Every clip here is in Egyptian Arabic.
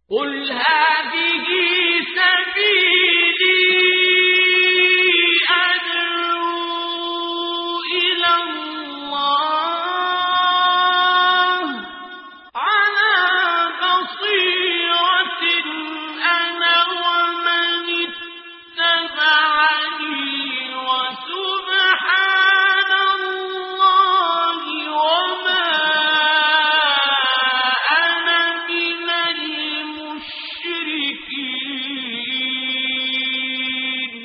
قل هذه سبيلي أدعو إلى الله على بصيرة أنا ومن اتبعني وسبحان الله وما أنا من المشركين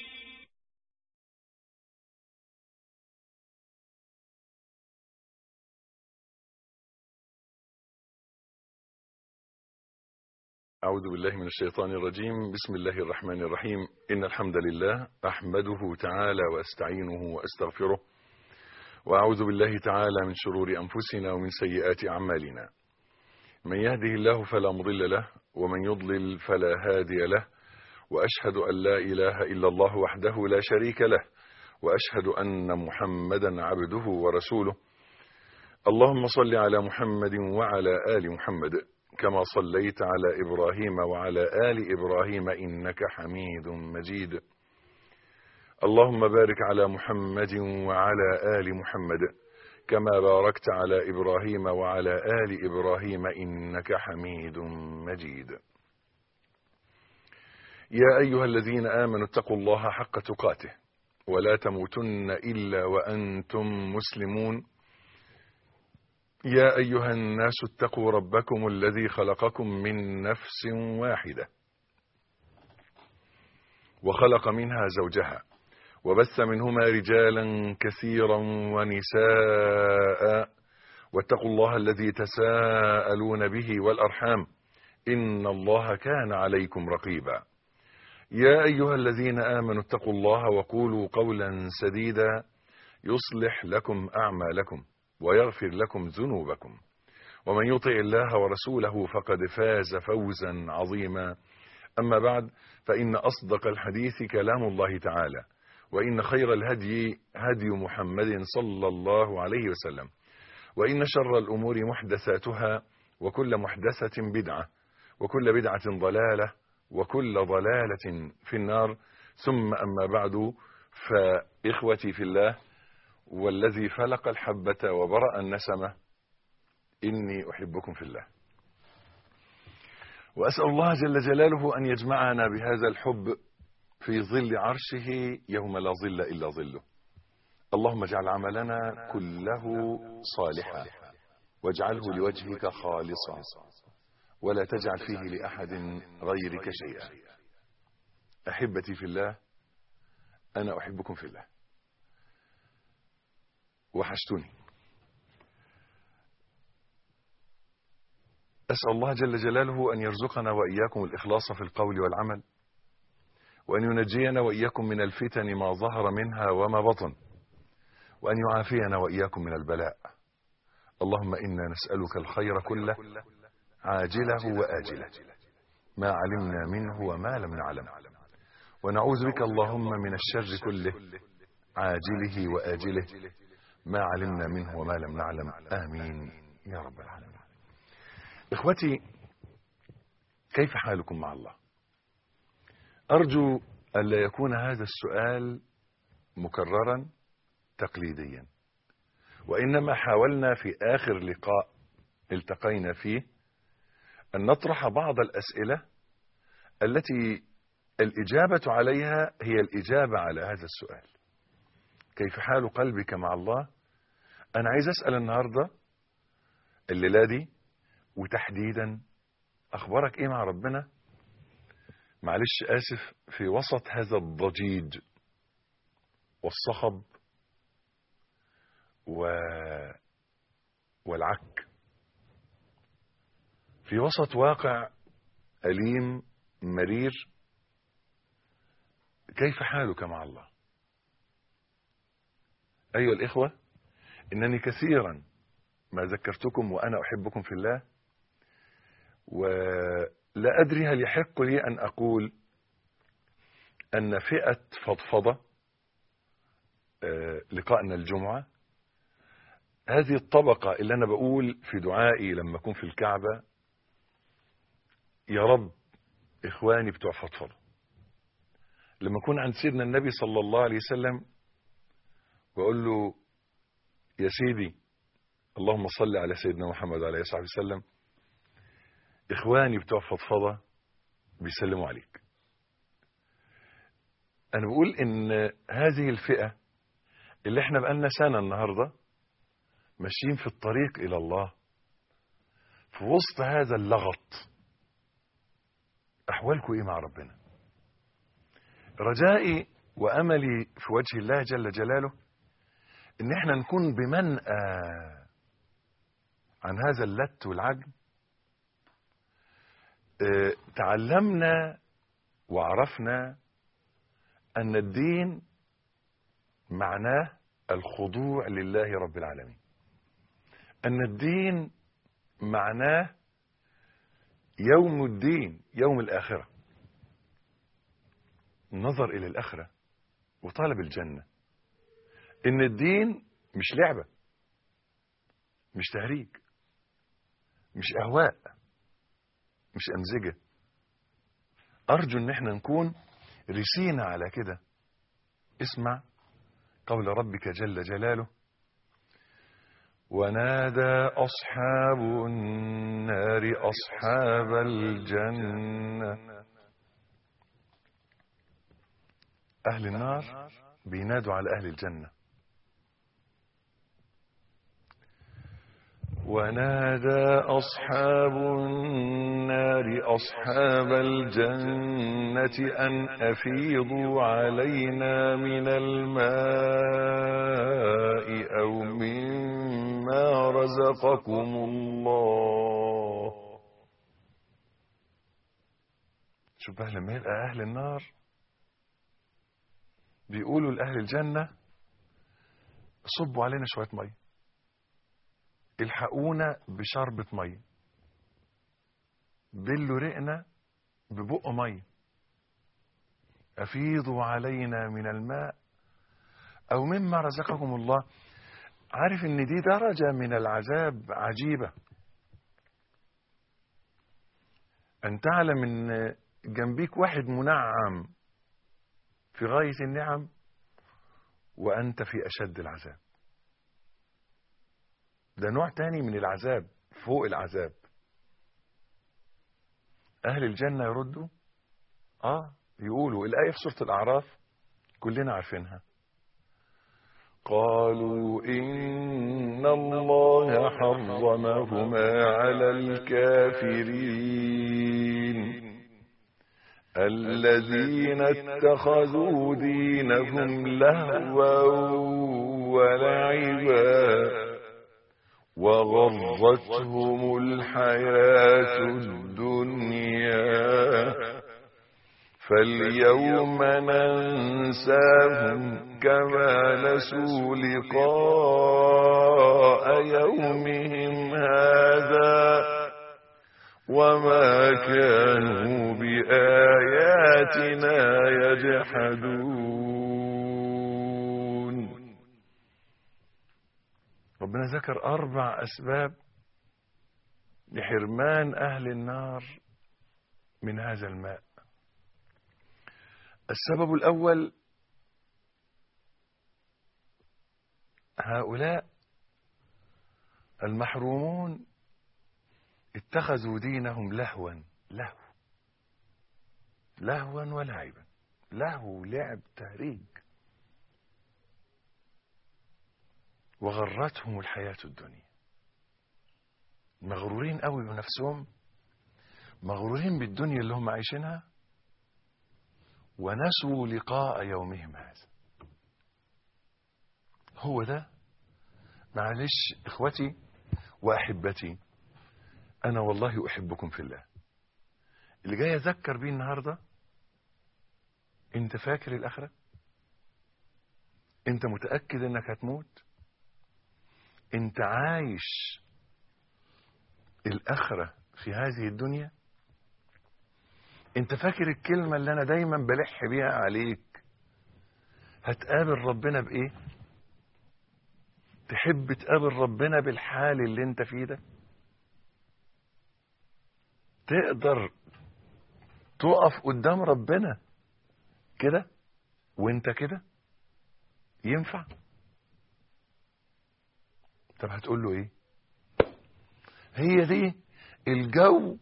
أعوذ بالله من الشيطان الرجيم بسم الله الرحمن الرحيم إن الحمد لله أحمده تعالى وأستعينه وأستغفره وأعوذ بالله تعالى من شرور أنفسنا ومن سيئات أعمالنا من يهده الله فلا مضل له ومن يضلل فلا هادي له وأشهد أن لا إله إلا الله وحده لا شريك له وأشهد أن محمدا عبده ورسوله اللهم صل على محمد وعلى آل محمد كما صليت على إبراهيم وعلى آل إبراهيم إنك حميد مجيد اللهم بارك على محمد وعلى آل محمد كما باركت على إبراهيم وعلى آل إبراهيم إنك حميد مجيد يا أيها الذين آمنوا اتقوا الله حق تقاته ولا تموتن إلا وأنتم مسلمون يا أيها الناس اتقوا ربكم الذي خلقكم من نفس واحدة وخلق منها زوجها وبث منهما رجالا كثيرا ونساء واتقوا الله الذي تساءلون به والأرحام إن الله كان عليكم رقيبا يا أيها الذين آمنوا اتقوا الله وقولوا قولا سديدا يصلح لكم أعمالكم ويغفر لكم ذنوبكم ومن يطع الله ورسوله فقد فاز فوزا عظيما أما بعد فإن أصدق الحديث كلام الله تعالى وإن خير الهدي هدي محمد صلى الله عليه وسلم وإن شر الأمور محدثاتها وكل محدثة بدعة وكل بدعة ضلالة وكل ضلالة في النار ثم أما بعد فإخوتي في الله والذي فلق الحبة وبرأ النسمة إني أحبكم في الله وأسأل الله جل جلاله أن يجمعنا بهذا الحب في ظل عرشه يوم لا ظل إلا ظله اللهم اجعل عملنا كله صالحا واجعله لوجهك خالصا ولا تجعل فيه لأحد غيرك شيئا أحبتي في الله أنا أحبكم في الله وحشتني أسأل الله جل جلاله أن يرزقنا وإياكم الإخلاص في القول والعمل وأن ينجينا وإياكم من الفتن ما ظهر منها وما بطن وأن يعافينا وإياكم من البلاء اللهم إنا نسألك الخير كله عاجله وآجله ما علمنا منه وما لم نعلم ونعوذ بك اللهم من الشر كله عاجله وآجله ما علمنا منه وما لم نعلم آمين يا رب العالمين إخوتي كيف حالكم مع الله أرجو ألا يكون هذا السؤال مكررا تقليديا وإنما حاولنا في آخر لقاء التقينا فيه أن نطرح بعض الأسئلة التي الإجابة عليها هي الإجابة على هذا السؤال كيف حال قلبك مع الله أنا عايز أسأل النهاردة الليلة دي وتحديدا أخبارك إيه مع ربنا معلش آسف في وسط هذا الضجيج والصخب و... والعك في وسط واقع أليم مرير كيف حالك مع الله أيها الإخوة إنني كثيرا ما ذكرتكم وأنا أحبكم في الله ولا أدري هل يحق لي أن أقول أن فئة فضفضة لقائنا الجمعة هذه الطبقة اللي أنا بقول في دعائي لما أكون في الكعبة يا رب إخواني بتوع فضفضة لما أكون عند سيدنا النبي صلى الله عليه وسلم وأقول له يا سيدي اللهم صل على سيدنا محمد وعلى آله وصحبه وسلم إخواني بتوع فضفضة بيسلموا عليك أنا بقول إن هذه الفئة اللي احنا بقالنا سنة النهاردة ماشيين في الطريق إلى الله في وسط هذا اللغط أحوالكم إيه مع ربنا رجائي وأملي في وجه الله جل جلاله إن احنا نكون بمنأى عن هذا اللت والعجب اه تعلمنا وعرفنا أن الدين معناه الخضوع لله رب العالمين أن الدين معناه يوم الدين يوم الآخرة النظر إلى الآخرة وطلب الجنة إن الدين مش لعبة مش تهريج مش أهواء مش أمزجة أرجو إن احنا نكون رسينا على كده اسمع قول ربك جل جلاله ونادى أصحاب النار أصحاب الجنة أهل النار بينادوا على أهل الجنة ونادى أصحاب النار أصحاب الجنة أن أفيضوا علينا من الماء أو مما رزقكم الله شوف بقى لما يبقى أهل النار بيقولوا لأهل الجنة صبوا علينا شوية مية الحقونا بشربة مية بلوا رقنا ببق مية أفيضوا علينا من الماء أو مما رزقكم الله عارف ان دي درجة من العذاب عجيبة أن تعلم ان جنبيك واحد منعم في غاية النعم وأنت في أشد العذاب ده نوع تاني من العذاب فوق العذاب أهل الجنة يردوا آه يقولوا الآية في سورة الأعراف كلنا عارفينها قالوا إن الله حرمهما على الكافرين الذين اتخذوا دينهم لهوا ولعبا وغرتهم الحياة الدنيا فاليوم ننساهم كما نسوا لقاء يومهم هذا وما كانوا بآياتنا يجحدون ربنا ذكر أربع أسباب لحرمان أهل النار من هذا الماء السبب الأول هؤلاء المحرومون اتخذوا دينهم لهوا لهو لهوا ولعبا لهو لعب تهريج وغرتهم الحياة الدنيا مغرورين قوي بنفسهم مغرورين بالدنيا اللي هم عايشينها ونسوا لقاء يومهم هذا هو ده معلش اخوتي واحبتي انا والله احبكم في الله اللي جاي اذكر بيه النهارده انت فاكر الاخره انت متاكد انك هتموت انت عايش الاخره في هذه الدنيا انت فاكر الكلمه اللي انا دايما بلح بيها عليك هتقابل ربنا بايه تحب تقابل ربنا بالحال اللي انت فيه ده تقدر تقف قدام ربنا كده وانت كده ينفع طب هتقول له ايه هي دي الجو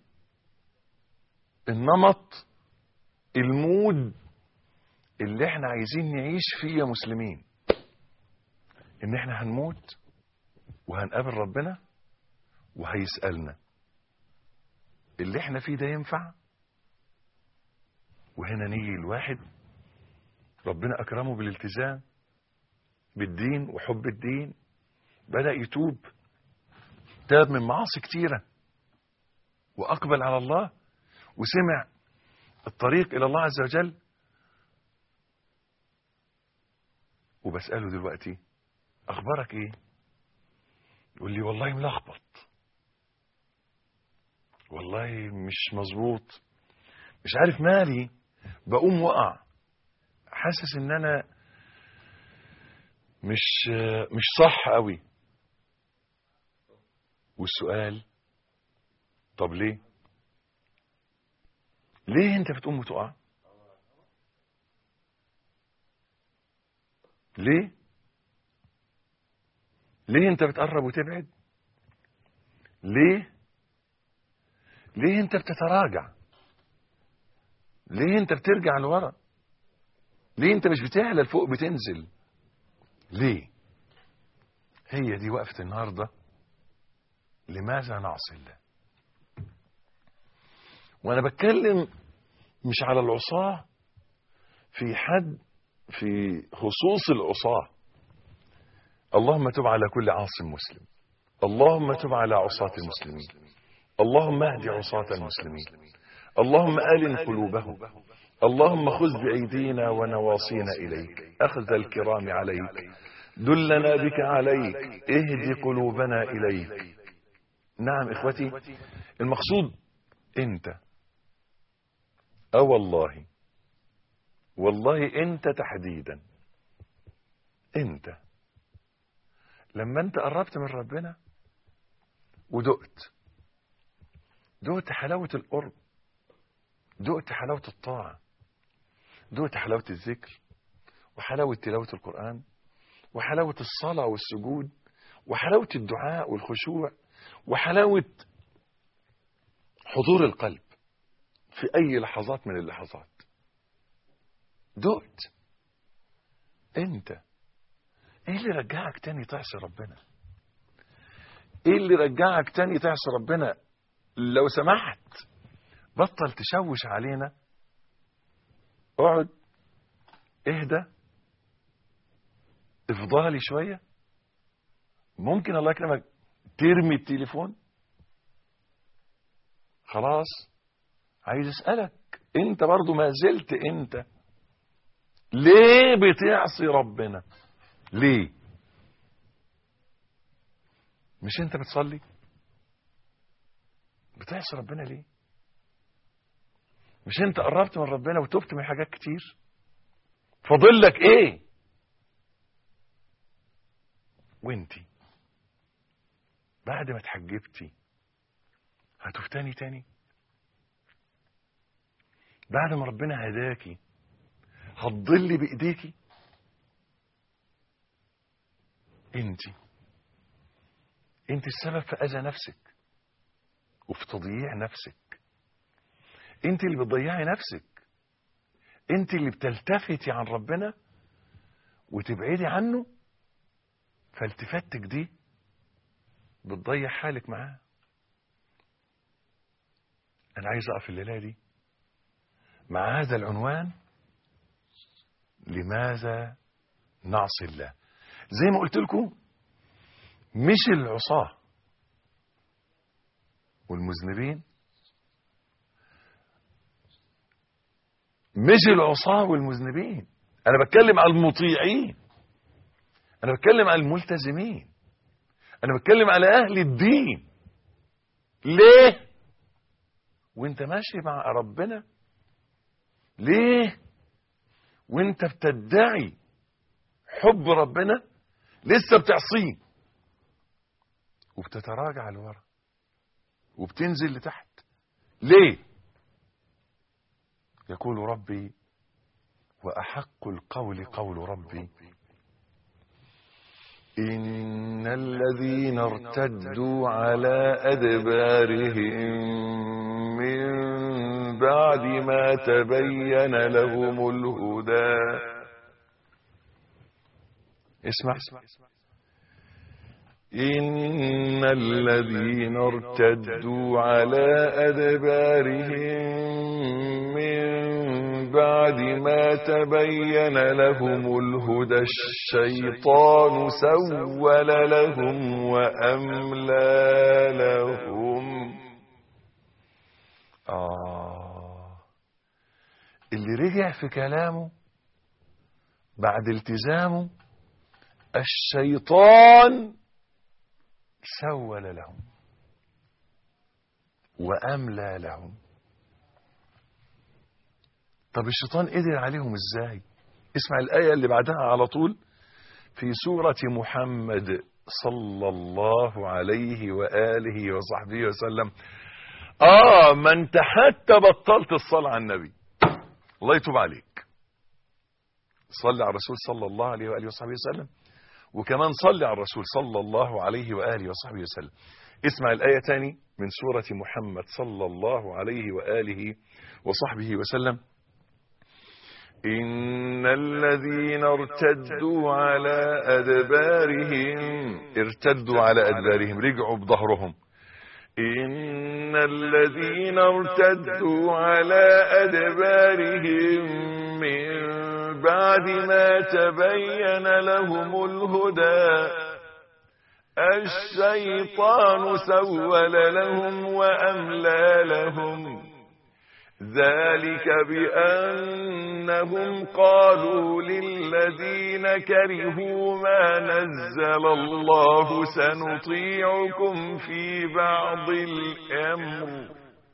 النمط المود اللي احنا عايزين نعيش فيه يا مسلمين ان احنا هنموت وهنقابل ربنا وهيسألنا اللي احنا فيه ده ينفع وهنا نيجي الواحد ربنا اكرمه بالالتزام بالدين وحب الدين بدأ يتوب تاب من معاصي كتيرة وأقبل على الله وسمع الطريق إلى الله عز وجل وبسأله دلوقتي أخبارك إيه يقول لي والله ملخبط والله مش مظبوط مش عارف مالي بقوم وقع حاسس ان انا مش مش صح قوي والسؤال طب ليه ليه انت بتقوم وتقع ليه ليه انت بتقرب وتبعد ليه ليه انت بتتراجع ليه انت بترجع لورا ليه انت مش بتعلى لفوق بتنزل ليه هي دي وقفة النهاردة لماذا نعصي الله وانا بتكلم مش على العصاة في حد في خصوص العصاة اللهم تب على كل عاص مسلم اللهم تب على عصاة المسلمين اللهم اهد عصاة المسلمين اللهم آلن قلوبهم اللهم خذ بأيدينا ونواصينا إليك أخذ الكرام عليك دلنا بك عليك اهد قلوبنا إليك نعم إخوتي المقصود أنت أه والله والله أنت تحديدا أنت لما أنت قربت من ربنا ودقت دقت حلاوة القرب دقت حلاوة الطاعة دقت حلاوة الذكر وحلاوة تلاوة القرآن وحلاوة الصلاة والسجود وحلاوة الدعاء والخشوع وحلاوة حضور القلب في أي لحظات من اللحظات دقت أنت إيه اللي رجعك تاني تعصي ربنا إيه اللي رجعك تاني تعصي ربنا لو سمحت بطل تشوش علينا اقعد اهدى افضلي شوية ممكن الله يكرمك ترمي التليفون خلاص عايز اسألك انت برضو ما زلت انت ليه بتعصي ربنا ليه مش انت بتصلي بتعصي ربنا ليه مش انت قربت من ربنا وتبت من حاجات كتير فاضل لك ايه وانتي بعد ما اتحجبتي هتفتني تاني بعد ما ربنا هداكي هتضلي بايديكي انتي انت السبب في اذى نفسك وفي تضييع نفسك انت اللي بتضيعي نفسك انت اللي بتلتفتي عن ربنا وتبعدي عنه فالتفاتك دي بتضيع حالك معاه انا عايز اقف الليله دي مع هذا العنوان لماذا نعصي الله زي ما قلت لكم مش العصاه والمذنبين مش العصاة والمذنبين أنا بتكلم على المطيعين أنا بتكلم على الملتزمين أنا بتكلم على أهل الدين ليه وانت ماشي مع ربنا ليه وانت بتدعي حب ربنا لسه بتعصيه وبتتراجع لورا وبتنزل لتحت ليه يقول ربي وأحق القول قول ربي إن الذين ارتدوا على أدبارهم من بعد ما تبين لهم الهدى اسمع إن الذين ارتدوا على أدبارهم من بعد ما تبين لهم الهدى الشيطان سول لهم وأملى لهم آه اللي رجع في كلامه بعد التزامه الشيطان سول لهم وأملى لهم طب الشيطان قدر عليهم ازاي اسمع الآية اللي بعدها على طول في سورة محمد صلى الله عليه وآله وصحبه وسلم آه ما انت حتى بطلت الصلاة على النبي الله يتوب عليك صلي على الرسول صلى الله عليه وآله وصحبه وسلم وكمان صلي على الرسول صلى الله عليه وآله وصحبه وسلم اسمع الآية تاني من سورة محمد صلى الله عليه وآله وصحبه وسلم إن الذين ارتدوا على أدبارهم ارتدوا على أدبارهم رجعوا بظهرهم إن الذين ارتدوا على أدبارهم من بعد ما تبين لهم الهدى الشيطان سول لهم وأملى لهم ذلك بأنهم قالوا للذين كرهوا ما نزل الله سنطيعكم في بعض الأمر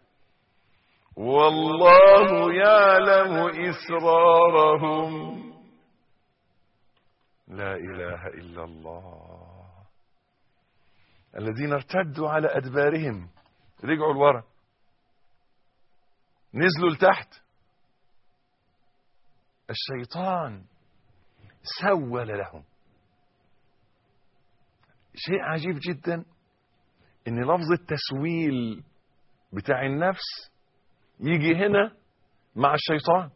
والله يعلم إسرارهم لا إله إلا الله الذين ارتدوا على أدبارهم رجعوا لورا نزلوا لتحت الشيطان سول لهم شيء عجيب جدا ان لفظ التسويل بتاع النفس يجي هنا مع الشيطان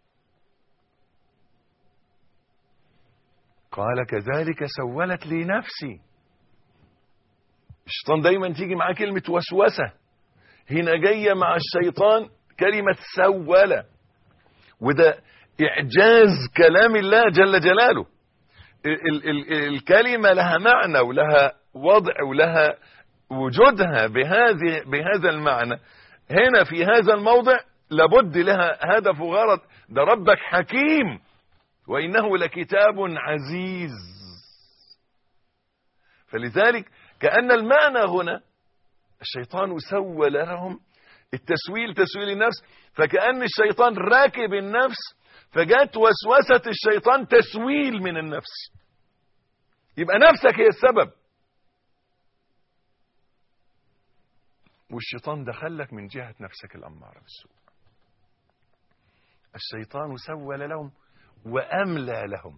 قال كذلك سولت لي نفسي الشيطان دايما تيجي معاه كلمة وسوسة هنا جاية مع الشيطان كلمة سولة وده إعجاز كلام الله جل جلاله ال ال الكلمة لها معنى ولها وضع ولها وجودها بهذه بهذا المعنى هنا في هذا الموضع لابد لها هدف وغرض ده ربك حكيم وإنه لكتاب عزيز فلذلك كأن المعنى هنا الشيطان سول لهم التسويل تسويل النفس فكأن الشيطان راكب النفس فجات وسوسة الشيطان تسويل من النفس يبقى نفسك هي السبب والشيطان دخلك من جهة نفسك الأمارة بالسوء الشيطان سول لهم وأملى لهم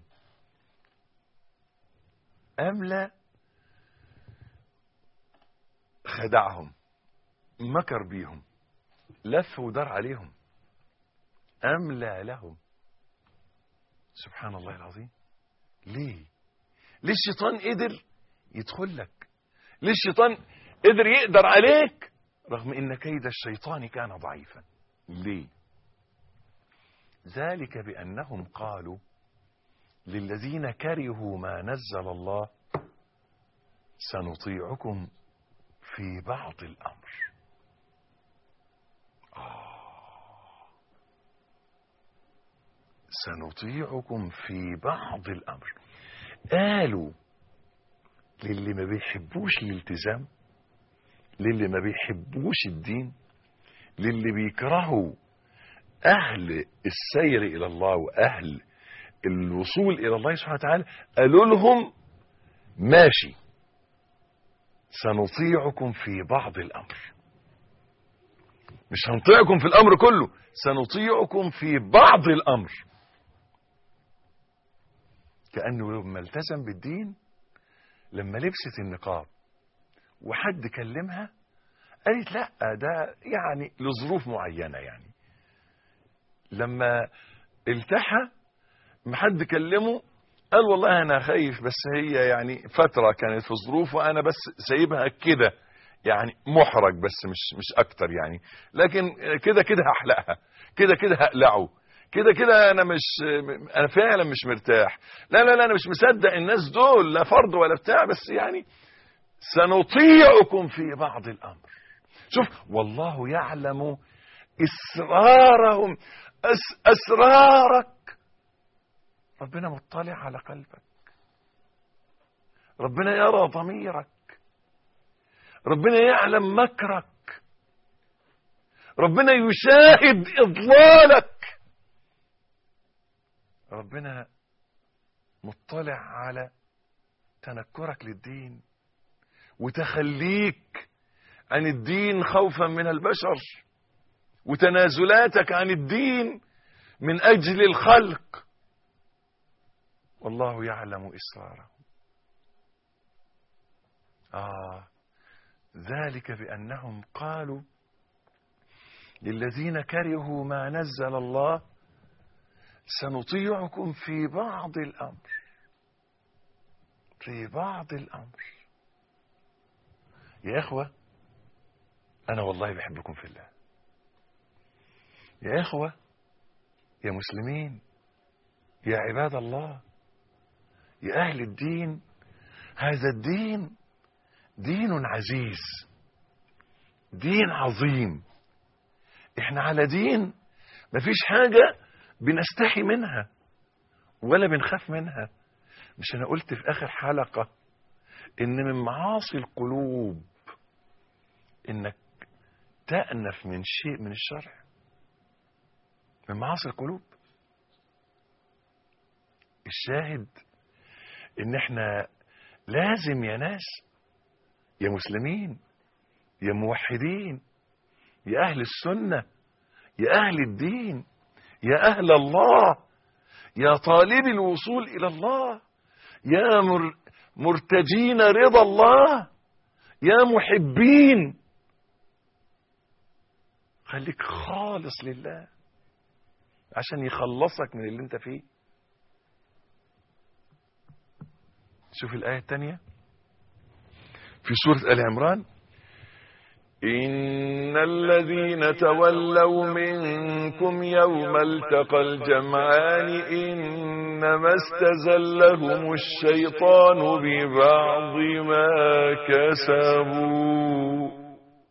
أملى خدعهم مكر بيهم لف ودار عليهم أملى لهم سبحان الله العظيم ليه ليه الشيطان قدر يدخل لك ليه الشيطان قدر يقدر عليك رغم ان كيد الشيطان كان ضعيفا ليه ذلك بانهم قالوا للذين كرهوا ما نزل الله سنطيعكم في بعض الامر آه. سنطيعكم في بعض الامر قالوا للي ما بيحبوش الالتزام للي ما بيحبوش الدين للي بيكرهوا أهل السير إلى الله وأهل الوصول إلى الله سبحانه وتعالى قالوا لهم ماشي سنطيعكم في بعض الأمر مش هنطيعكم في الامر كله سنطيعكم في بعض الامر كانه لما التزم بالدين لما لبست النقاب وحد كلمها قالت لا ده يعني لظروف معينه يعني لما التحى ما حد كلمه قال والله انا خايف بس هي يعني فتره كانت في ظروف وانا بس سايبها كده يعني محرج بس مش مش اكتر يعني لكن كده كده هحلقها كده كده هقلعه كده كده انا مش انا فعلا مش مرتاح لا لا لا انا مش مصدق الناس دول لا فرض ولا بتاع بس يعني سنطيعكم في بعض الامر شوف والله يعلم اسرارهم أس اسرارك ربنا مطلع على قلبك ربنا يرى ضميرك ربنا يعلم مكرك ربنا يشاهد اضلالك ربنا مطلع على تنكرك للدين وتخليك عن الدين خوفا من البشر وتنازلاتك عن الدين من اجل الخلق والله يعلم اسرارهم اه ذلك بانهم قالوا للذين كرهوا ما نزل الله سنطيعكم في بعض الامر في بعض الامر يا اخوه انا والله بحبكم في الله يا اخوه يا مسلمين يا عباد الله يا اهل الدين هذا الدين دين عزيز دين عظيم احنا على دين مفيش حاجة بنستحي منها ولا بنخاف منها مش انا قلت في اخر حلقة ان من معاصي القلوب انك تأنف من شيء من الشرع من معاصي القلوب الشاهد ان احنا لازم يا ناس يا مسلمين يا موحدين يا اهل السنه يا اهل الدين يا اهل الله يا طالب الوصول الى الله يا مر مرتجين رضا الله يا محبين خليك خالص لله عشان يخلصك من اللي انت فيه شوف الآية الثانية في سورة آل عمران إن الذين تولوا منكم يوم التقى الجمعان إنما استزلهم الشيطان ببعض ما كسبوا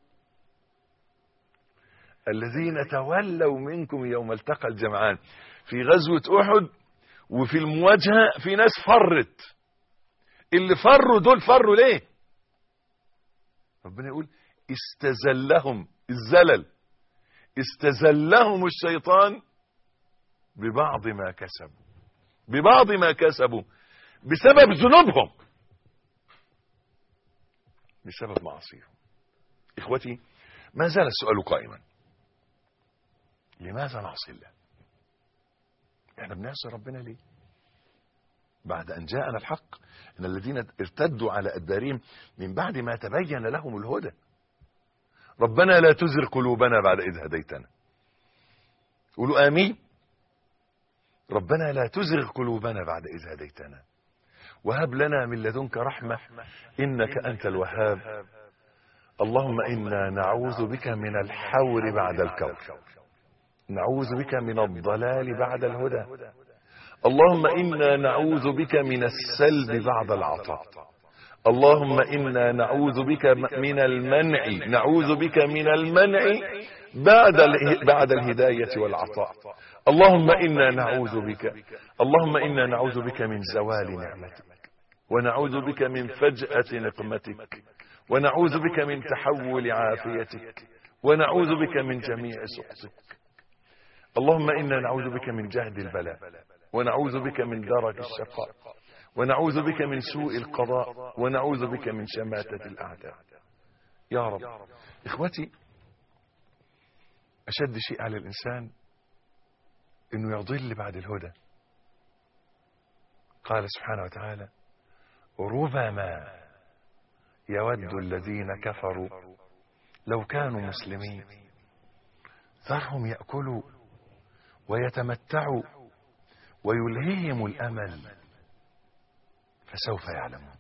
الذين تولوا منكم يوم التقى الجمعان في غزوة أحد وفي المواجهة في ناس فرت اللي فروا دول فروا ليه ربنا يقول استزلهم الزلل استزلهم الشيطان ببعض ما كسبوا ببعض ما كسبوا بسبب ذنوبهم بسبب معاصيهم اخوتي ما زال السؤال قائما لماذا نعصي الله احنا بنعصي ربنا ليه بعد أن جاءنا الحق إن الذين ارتدوا على أدبارهم من بعد ما تبين لهم الهدى ربنا لا تزر قلوبنا بعد إذ هديتنا قولوا آمين ربنا لا تزغ قلوبنا بعد إذ هديتنا وهب لنا من لدنك رحمة إنك أنت الوهاب اللهم إنا نعوذ بك من الحور بعد الكور نعوذ بك من الضلال بعد الهدى اللهم إنا نعوذ بك من السلب بعد العطاء اللهم إنا نعوذ بك من المنع نعوذ بك من المنع بعد بعد الهداية والعطاء اللهم إنا نعوذ بك اللهم إنا نعوذ بك من زوال نعمتك ونعوذ بك من فجأة نقمتك ونعوذ بك من تحول عافيتك ونعوذ بك من جميع سخطك اللهم إنا نعوذ بك من جهد البلاء ونعوذ بك من درك الشقاء ونعوذ بك من سوء القضاء ونعوذ بك من شماتة الأعداء يا رب إخوتي أشد شيء على الإنسان إنه يضل بعد الهدى قال سبحانه وتعالى ربما يود الذين كفروا لو كانوا مسلمين ذرهم يأكلوا ويتمتعوا ويلهيهم الأمل فسوف يعلمون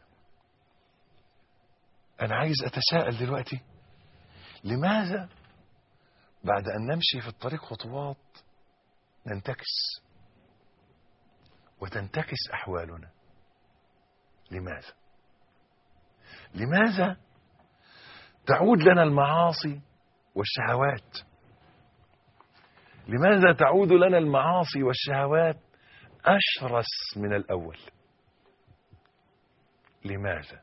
أنا عايز أتساءل دلوقتي لماذا بعد أن نمشي في الطريق خطوات ننتكس وتنتكس أحوالنا لماذا لماذا تعود لنا المعاصي والشهوات لماذا تعود لنا المعاصي والشهوات أشرس من الأول لماذا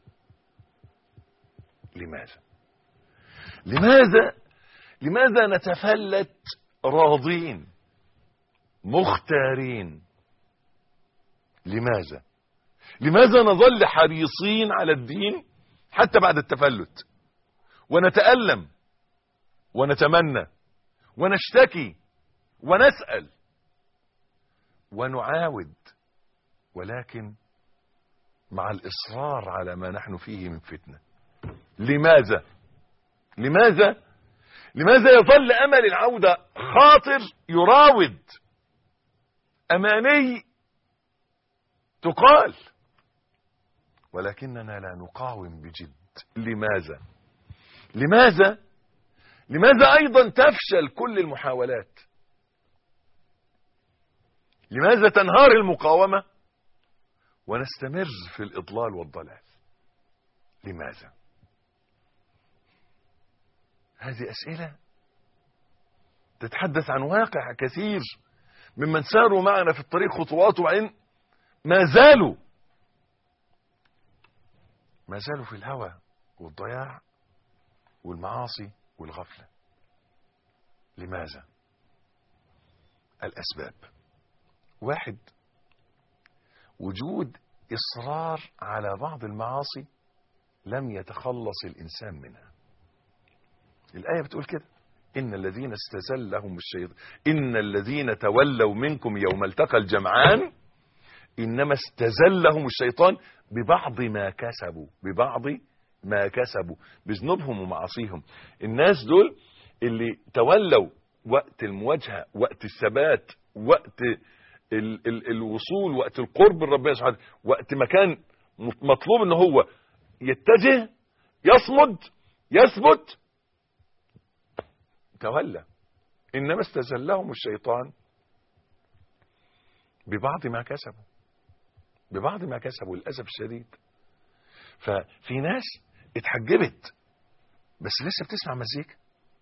لماذا لماذا لماذا نتفلت راضين مختارين لماذا لماذا نظل حريصين على الدين حتى بعد التفلت ونتألم ونتمنى ونشتكي ونسأل ونعاود ولكن مع الإصرار على ما نحن فيه من فتنة لماذا لماذا لماذا يظل أمل العودة خاطر يراود أماني تقال ولكننا لا نقاوم بجد لماذا لماذا لماذا أيضا تفشل كل المحاولات لماذا تنهار المقاومة ونستمر في الإضلال والضلال لماذا هذه أسئلة تتحدث عن واقع كثير ممن ساروا معنا في الطريق خطوات وبعدين ما زالوا ما زالوا في الهوى والضياع والمعاصي والغفلة لماذا الأسباب واحد وجود إصرار على بعض المعاصي لم يتخلص الإنسان منها الآية بتقول كده إن الذين استزلهم الشيطان إن الذين تولوا منكم يوم التقى الجمعان إنما استزلهم الشيطان ببعض ما كسبوا ببعض ما كسبوا بذنوبهم ومعاصيهم الناس دول اللي تولوا وقت المواجهة وقت الثبات وقت ال ال الوصول وقت القرب من ربنا سبحانه وقت ما كان مطلوب ان هو يتجه يصمد يثبت تولى انما استزلهم الشيطان ببعض ما كسبوا ببعض ما كسبوا للاسف الشديد ففي ناس اتحجبت بس لسه بتسمع مزيكا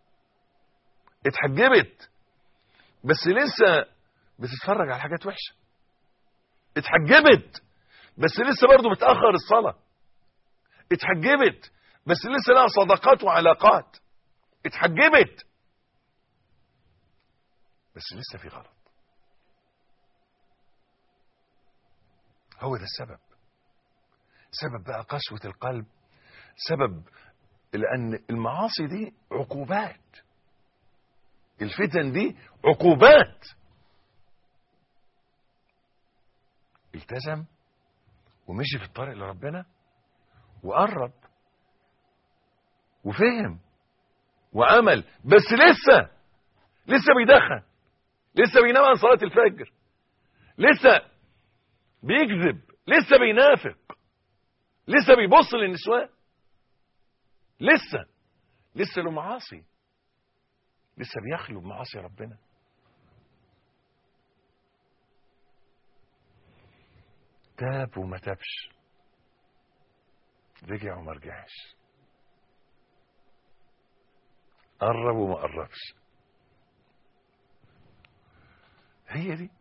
اتحجبت بس لسه بتتفرج على حاجات وحشه اتحجبت بس لسه برضه بتاخر الصلاه اتحجبت بس لسه لها صداقات وعلاقات اتحجبت بس لسه في غلط هو ده السبب سبب بقى قسوة القلب سبب لأن المعاصي دي عقوبات الفتن دي عقوبات التزم ومشي في الطريق لربنا وقرب وفهم وعمل بس لسه لسه بيدخن لسه بينام عن صلاة الفجر لسه بيكذب لسه بينافق لسه بيبص للنسوان لسه لسه له معاصي لسه بيخلو بمعاصي ربنا تاب وما تابش رجع وما رجعش قرب وما قربش هي دي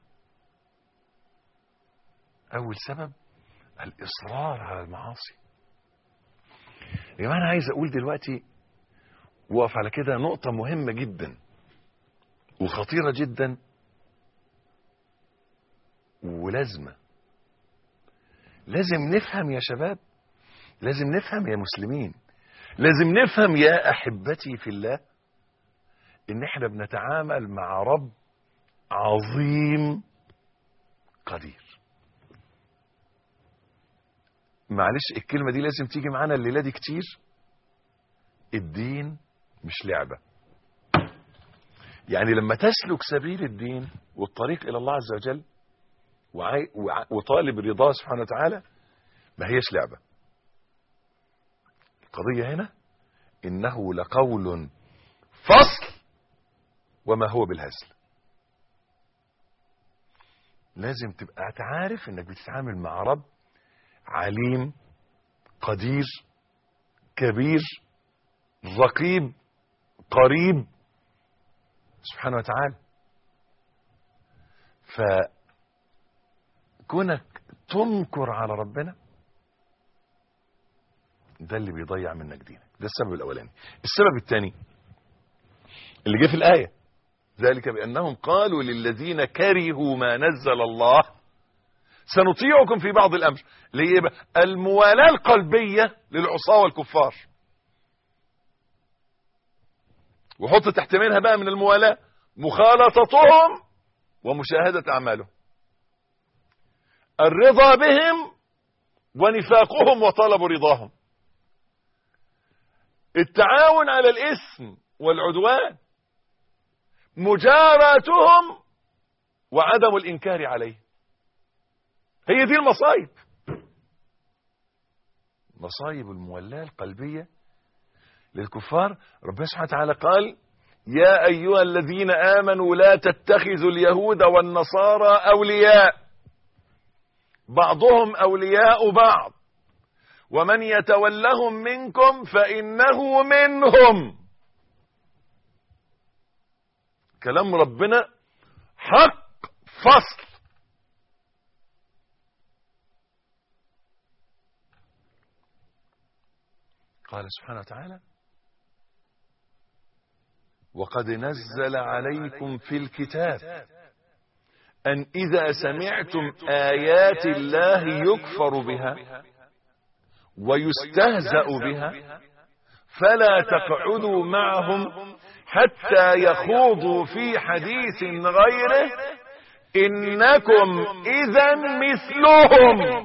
اول سبب الاصرار على المعاصي يا جماعه انا عايز اقول دلوقتي وقف على كده نقطه مهمه جدا وخطيره جدا ولازمه لازم نفهم يا شباب لازم نفهم يا مسلمين لازم نفهم يا احبتي في الله ان احنا بنتعامل مع رب عظيم قدير معلش الكلمة دي لازم تيجي معانا الليلة دي كتير الدين مش لعبة يعني لما تسلك سبيل الدين والطريق إلى الله عز وجل وعاي- وع- وطالب رضاه سبحانه وتعالى ما هيش لعبة القضية هنا إنه لقول فصل وما هو بالهزل لازم تبقى عارف انك بتتعامل مع رب عليم قدير كبير رقيب قريب سبحانه وتعالى فكونك تنكر على ربنا ده اللي بيضيع منك دينك ده السبب الاولاني السبب الثاني اللي جه في الايه ذلك بانهم قالوا للذين كرهوا ما نزل الله سنطيعكم في بعض الامر ليه بقى؟ الموالاه القلبيه للعصاه والكفار وحط تحت منها بقى من الموالاه مخالطتهم ومشاهده اعمالهم الرضا بهم ونفاقهم وطلب رضاهم التعاون على الاثم والعدوان مجاراتهم وعدم الانكار عليه هي دي المصايب مصايب المولاة القلبية للكفار ربنا سبحانه وتعالى قال يا أيها الذين آمنوا لا تتخذوا اليهود والنصارى أولياء بعضهم أولياء بعض ومن يتولهم منكم فإنه منهم كلام ربنا حق فصل قال سبحانه وتعالى وقد نزل عليكم في الكتاب أن إذا سمعتم آيات الله يكفر بها ويستهزأ بها فلا تقعدوا معهم حتى يخوضوا في حديث غيره إنكم إذا مثلهم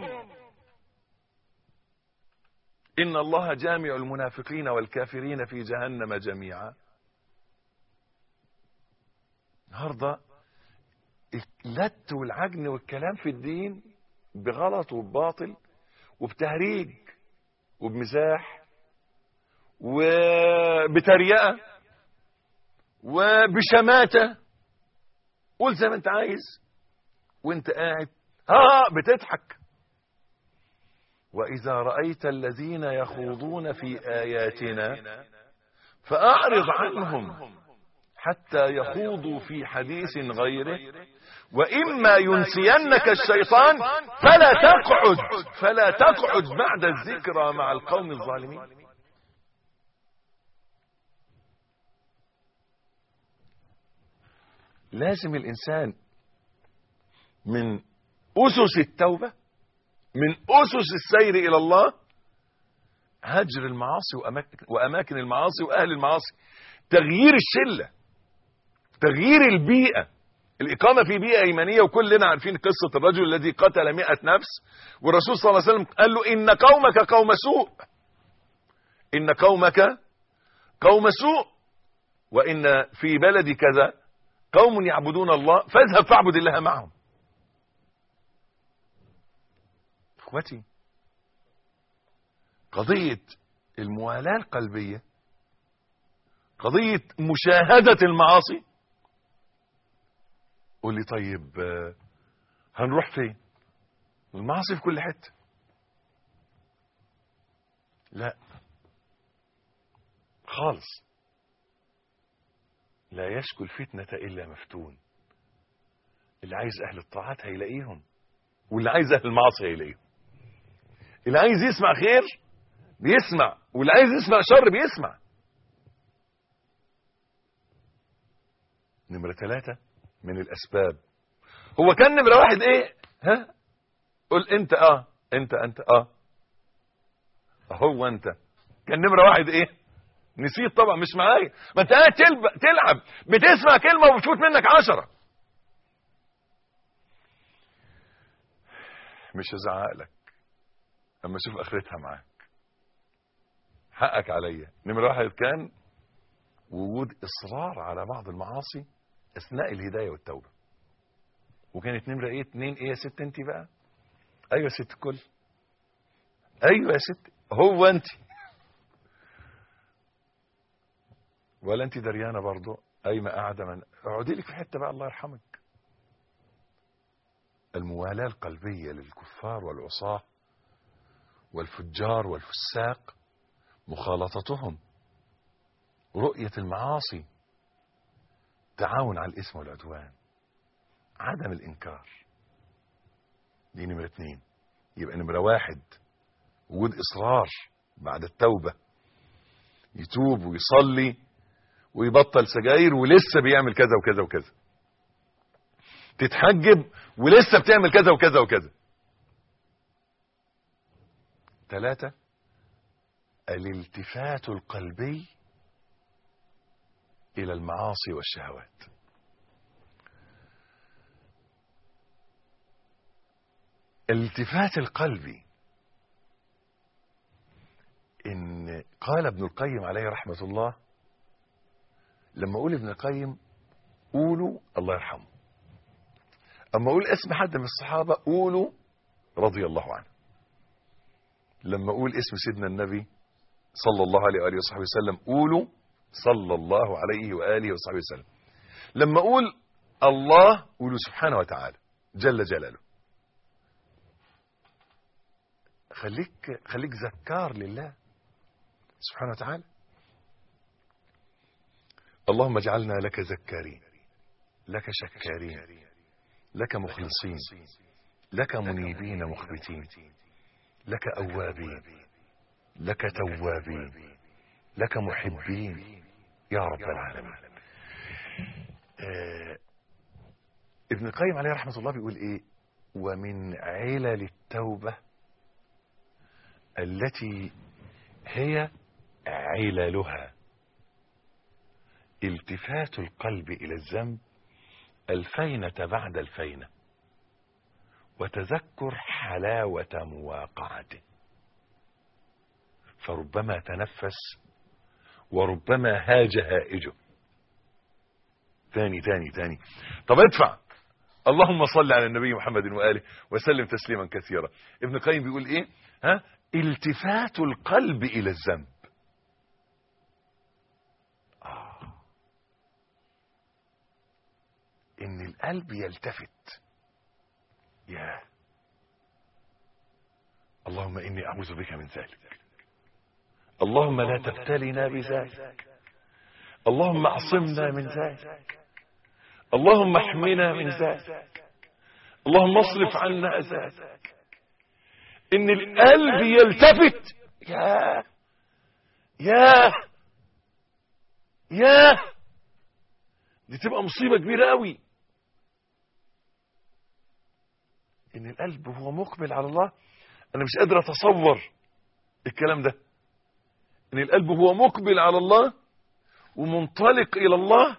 إن الله جامع المنافقين والكافرين في جهنم جميعا النهارده اللت والعجن والكلام في الدين بغلط وبباطل وبتهريج وبمزاح وبتريقة وبشماتة قول زي ما انت عايز وانت قاعد ها بتضحك وإذا رأيت الذين يخوضون في آياتنا فأعرض عنهم حتى يخوضوا في حديث غيره وإما ينسينك الشيطان فلا تقعد فلا تقعد بعد الذكرى مع القوم الظالمين لازم الإنسان من أسس التوبة من أسس السير إلى الله هجر المعاصي وأماكن, وأماكن المعاصي وأهل المعاصي تغيير الشلة تغيير البيئة الإقامة في بيئة إيمانية وكلنا عارفين قصة الرجل الذي قتل مئة نفس والرسول صلى الله عليه وسلم قال له إن قومك قوم سوء إن قومك قوم سوء وإن في بلد كذا قوم يعبدون الله فاذهب فاعبد الله معهم اخوتي قضية الموالاة القلبية قضية مشاهدة المعاصي قول لي طيب آه، هنروح فين المعاصي في كل حتة لا خالص لا يشكو الفتنة إلا مفتون اللي عايز أهل الطاعات هيلاقيهم واللي عايز أهل المعاصي هيلاقيهم اللي عايز يسمع خير بيسمع واللي عايز يسمع شر بيسمع نمرة ثلاثة من الأسباب هو كان نمرة واحد إيه ها قل أنت آه أنت أنت آه هو أنت كان نمرة واحد إيه نسيت طبعا مش معايا ما انت قاعد تلب- تلعب بتسمع كلمه وبتفوت منك عشرة مش هزعق لك اما اشوف اخرتها معاك حقك عليا نمرة واحد كان وجود اصرار على بعض المعاصي اثناء الهدايه والتوبه وكانت نمره ايه اتنين ايه يا ست انت بقى ايوه يا ست الكل ايوه يا ست هو انت ولا انت دريانه برضو قايمه قاعده من اقعدي لك في حته بقى الله يرحمك الموالاه القلبيه للكفار والعصاه والفجار والفساق مخالطتهم رؤيه المعاصي تعاون على الاثم والعدوان عدم الانكار دي نمره اتنين يبقى نمره واحد وجود اصرار بعد التوبه يتوب ويصلي ويبطل سجاير ولسه بيعمل كذا وكذا وكذا تتحجب ولسه بتعمل كذا وكذا وكذا ثلاثة الالتفات القلبي إلى المعاصي والشهوات الالتفات القلبي إن قال ابن القيم عليه رحمة الله لما أقول ابن القيم قولوا الله يرحمه أما أقول اسم حد من الصحابة قولوا رضي الله عنه لما أقول اسم سيدنا النبي صلى الله عليه وآله وصحبه وسلم قولوا صلى الله عليه وآله وصحبه وسلم لما أقول الله قولوا سبحانه وتعالى جل جلاله خليك خليك ذكار لله سبحانه وتعالى اللهم اجعلنا لك ذكارين لك شكارين لك مخلصين لك منيبين مخبتين لك أوابين لك توابين لك محبين يا رب العالمين آه ابن القيم عليه رحمة الله بيقول ايه ومن علل التوبة التي هي عللها التفات القلب إلى الذنب الفينة بعد الفينة وتذكر حلاوة مواقعته فربما تنفس وربما هاج هائجه تاني تاني تاني طب ادفع اللهم صل على النبي محمد وآله وسلم تسليما كثيرا ابن القيم بيقول ايه ها التفات القلب الى الذنب آه. ان القلب يلتفت يا اللهم اني اعوذ بك من ذلك اللهم لا تبتلنا بذلك اللهم اعصمنا من ذلك اللهم احمنا من ذلك اللهم اصرف عنا ذلك ان القلب يلتفت يا يا يا دي تبقى مصيبة كبيرة قوي ان القلب هو مقبل على الله انا مش قادر اتصور الكلام ده ان القلب هو مقبل على الله ومنطلق الى الله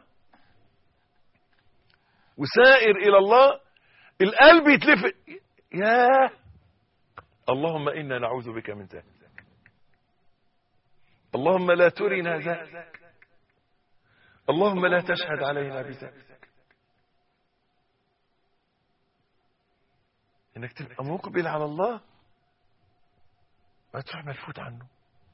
وسائر الى الله القلب يتلفت يا اللهم انا نعوذ بك من ذلك اللهم لا ترنا ذلك اللهم لا تشهد علينا بذلك انك تبقى مقبل على الله ما تروح ملفوت عنه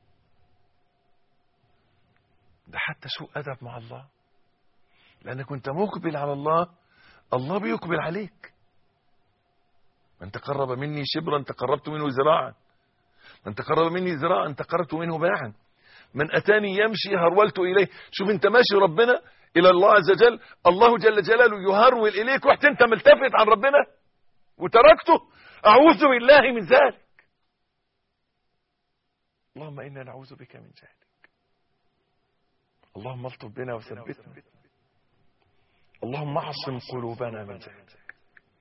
ده حتى سوء ادب مع الله لانك انت مقبل على الله الله بيقبل عليك من تقرب مني شبرا تقربت منه ذراعا من تقرب مني ذراعا تقربت منه باعا من اتاني يمشي هرولت اليه شوف انت ماشي ربنا الى الله عز وجل الله جل جلاله يهرول اليك رحت انت ملتفت عن ربنا وتركته اعوذ بالله من ذلك اللهم انا نعوذ بك من ذلك اللهم الطف بنا وثبتنا اللهم اعصم قلوبنا من ذلك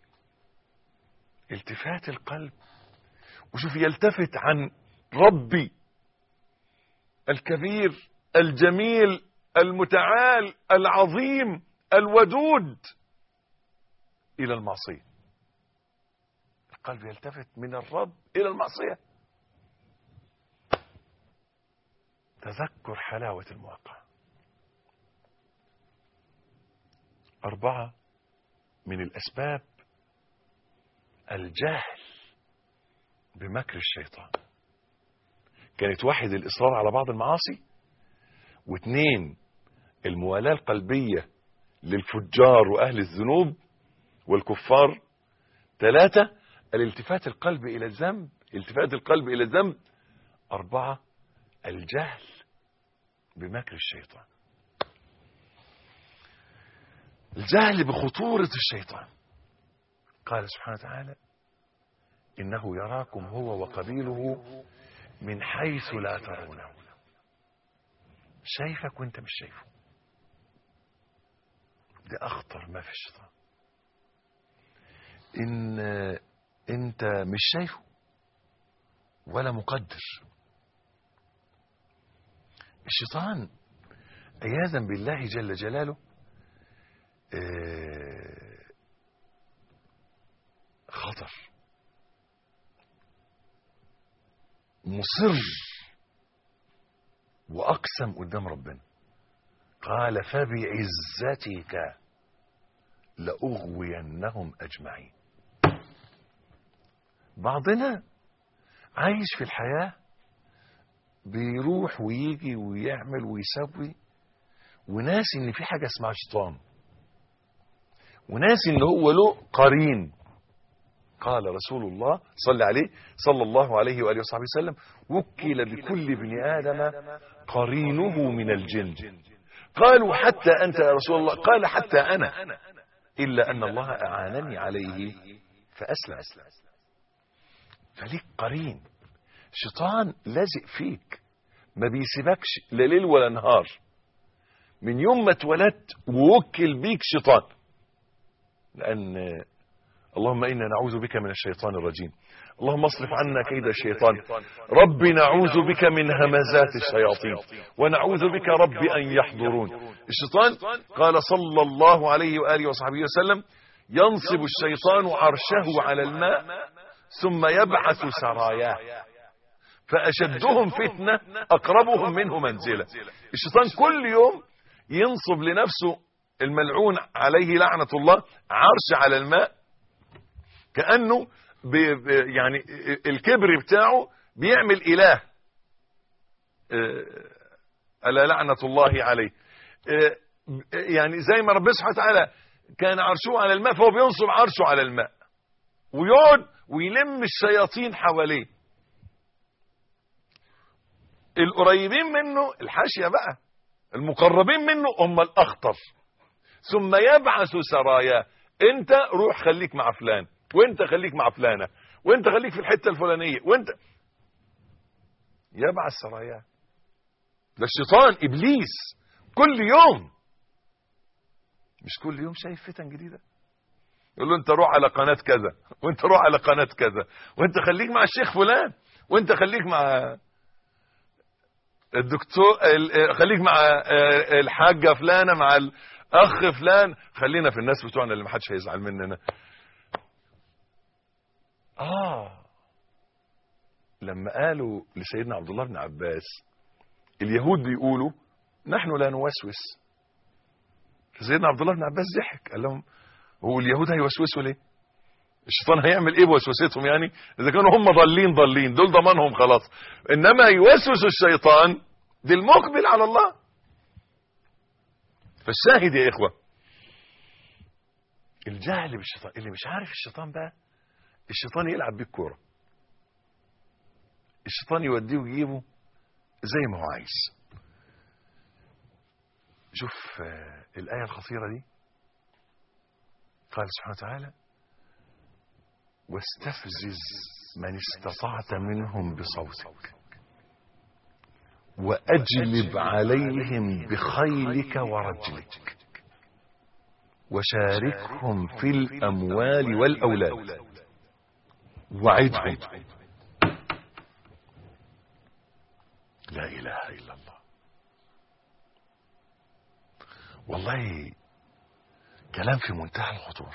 التفات القلب وشوف يلتفت عن ربي الكبير الجميل المتعال العظيم الودود إلى المعصية القلب يلتفت من الرب إلى المعصية تذكر حلاوة المواقع أربعة من الأسباب الجهل بمكر الشيطان كانت واحد الإصرار على بعض المعاصي واثنين الموالاة القلبية للفجار وأهل الذنوب والكفار ثلاثة الالتفات القلب إلى الذنب التفات القلب إلى الذنب أربعة الجهل بمكر الشيطان الجهل بخطورة الشيطان قال سبحانه وتعالى إنه يراكم هو وقبيله من حيث لا ترونه شايفك وانت مش شايفه ده أخطر ما في الشيطان إن أنت مش شايفه ولا مقدر الشيطان عياذا بالله جل جلاله آه، خطر مصر وأقسم قدام ربنا قال فبعزتك لأغوينهم أجمعين بعضنا عايش في الحياة بيروح ويجي ويعمل ويسوي وناس ان في حاجة اسمها شيطان وناس ان هو له قرين قال رسول الله صلى عليه صلى الله عليه وآله وصحبه وسلم وكل بكل ابن آدم قرينه من الجن قالوا حتى أنت يا رسول الله قال حتى أنا إلا أن الله أعانني عليه فأسلم فليك قرين شيطان لازق فيك ما بيسيبكش لا ليل ولا نهار من يوم ما اتولدت ووكل بيك شيطان لأن اللهم إنا نعوذ بك من الشيطان الرجيم اللهم اصرف عنا كيد الشيطان رب نعوذ بك من همزات الشياطين ونعوذ بك رب أن يحضرون الشيطان قال صلى الله عليه وآله وصحبه وسلم ينصب الشيطان عرشه على الماء ثم يبعث سراياه فأشدهم فتنة أقربهم منه منزلة الشيطان كل يوم ينصب لنفسه الملعون عليه لعنة الله عرش على الماء كأنه بي بي يعني الكبر بتاعه بيعمل إله آه، ألا لعنة الله عليه آه، يعني زي ما ربنا سبحانه وتعالى كان عرشه على الماء فهو بينصب عرشه على الماء ويقعد ويلم الشياطين حواليه القريبين منه الحاشية بقى المقربين منه هم الأخطر ثم يبعث سرايا انت روح خليك مع فلان وانت خليك مع فلانة وانت خليك في الحتة الفلانية وانت يبعث سرايا ده الشيطان ابليس كل يوم مش كل يوم شايف فتن جديدة يقول له انت روح على قناة كذا وانت روح على قناة كذا وانت خليك مع الشيخ فلان وانت خليك مع الدكتور ال- خليك مع آه، الحاجة فلانة مع الأخ فلان خلينا في الناس بتوعنا اللي محدش هيزعل مننا آه لما قالوا لسيدنا عبد الله بن عباس اليهود بيقولوا نحن لا نوسوس فسيدنا عبد الله بن عباس ضحك قال لهم هو اليهود هيوسوسوا ليه الشيطان هيعمل ايه بوسوستهم يعني اذا كانوا هم ضالين ضالين دول ضمانهم خلاص انما يوسوس الشيطان دي المقبل على الله فالشاهد يا اخوه الجهل بالشيطان اللي مش عارف الشيطان بقى الشيطان يلعب بيه الكوره الشيطان يوديه ويجيبه زي ما هو عايز شوف آه، الآية الخطيرة دي قال سبحانه وتعالى واستفزز من استطعت منهم بصوتك وأجلب عليهم بخيلك ورجلك وشاركهم في الأموال والأولاد وعدهم لا إله إلا الله والله كلام في منتهى الخطورة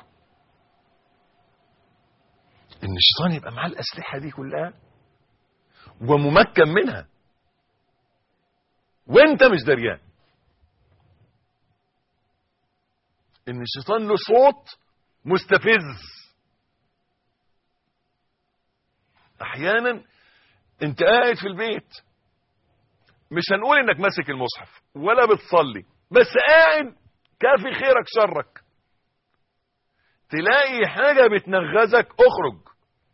ان الشيطان يبقى معاه الاسلحة دي كلها وممكن منها وانت مش دريان ان الشيطان له صوت مستفز احيانا انت قاعد في البيت مش هنقول انك ماسك المصحف ولا بتصلي بس قاعد كافي خيرك شرك تلاقي حاجة بتنغزك اخرج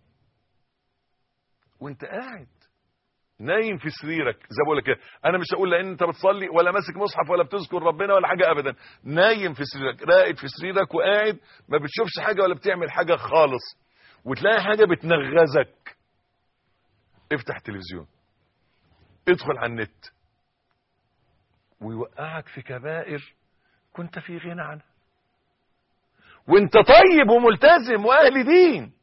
وانت قاعد نايم في سريرك زي بقول لك كده انا مش هقول لان انت بتصلي ولا ماسك مصحف ولا بتذكر ربنا ولا حاجه ابدا نايم في سريرك راقد في سريرك وقاعد ما بتشوفش حاجه ولا بتعمل حاجه خالص وتلاقي حاجه بتنغزك افتح تلفزيون ادخل على النت ويوقعك في كبائر كنت في غنى عنها وانت طيب وملتزم واهل دين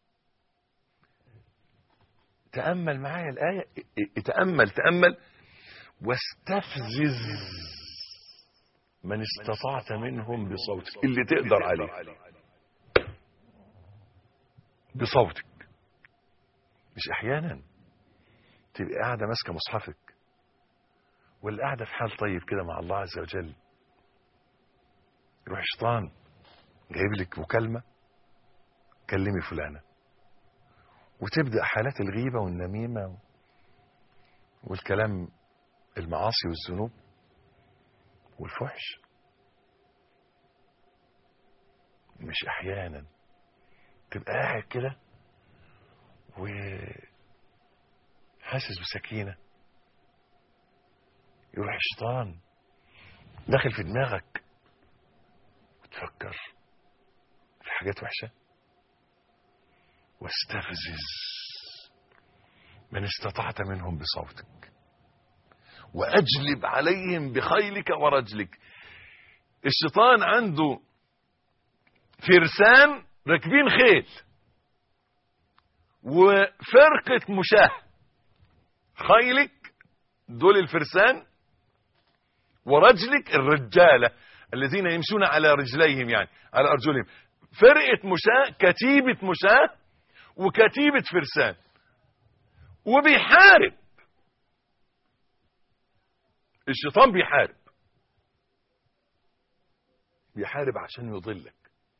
تأمل معايا الآية تأمل تأمل واستفزز من استطعت منهم بصوتك اللي تقدر عليه بصوتك مش احيانا تبقى قاعده ماسكه مصحفك ولا قاعده في حال طيب كده مع الله عز وجل يروح شيطان جايب لك مكالمه كلمي فلانه وتبدا حالات الغيبه والنميمه والكلام المعاصي والذنوب والفحش مش احيانا تبقى قاعد كده وحاسس بسكينه يروح الشيطان داخل في دماغك وتفكر في حاجات وحشه واستفزز من استطعت منهم بصوتك واجلب عليهم بخيلك ورجلك الشيطان عنده فرسان راكبين خيل وفرقة مشاة خيلك دول الفرسان ورجلك الرجالة الذين يمشون على رجليهم يعني على أرجلهم فرقة مشاة كتيبة مشاة وكتيبة فرسان وبيحارب الشيطان بيحارب بيحارب عشان يضلك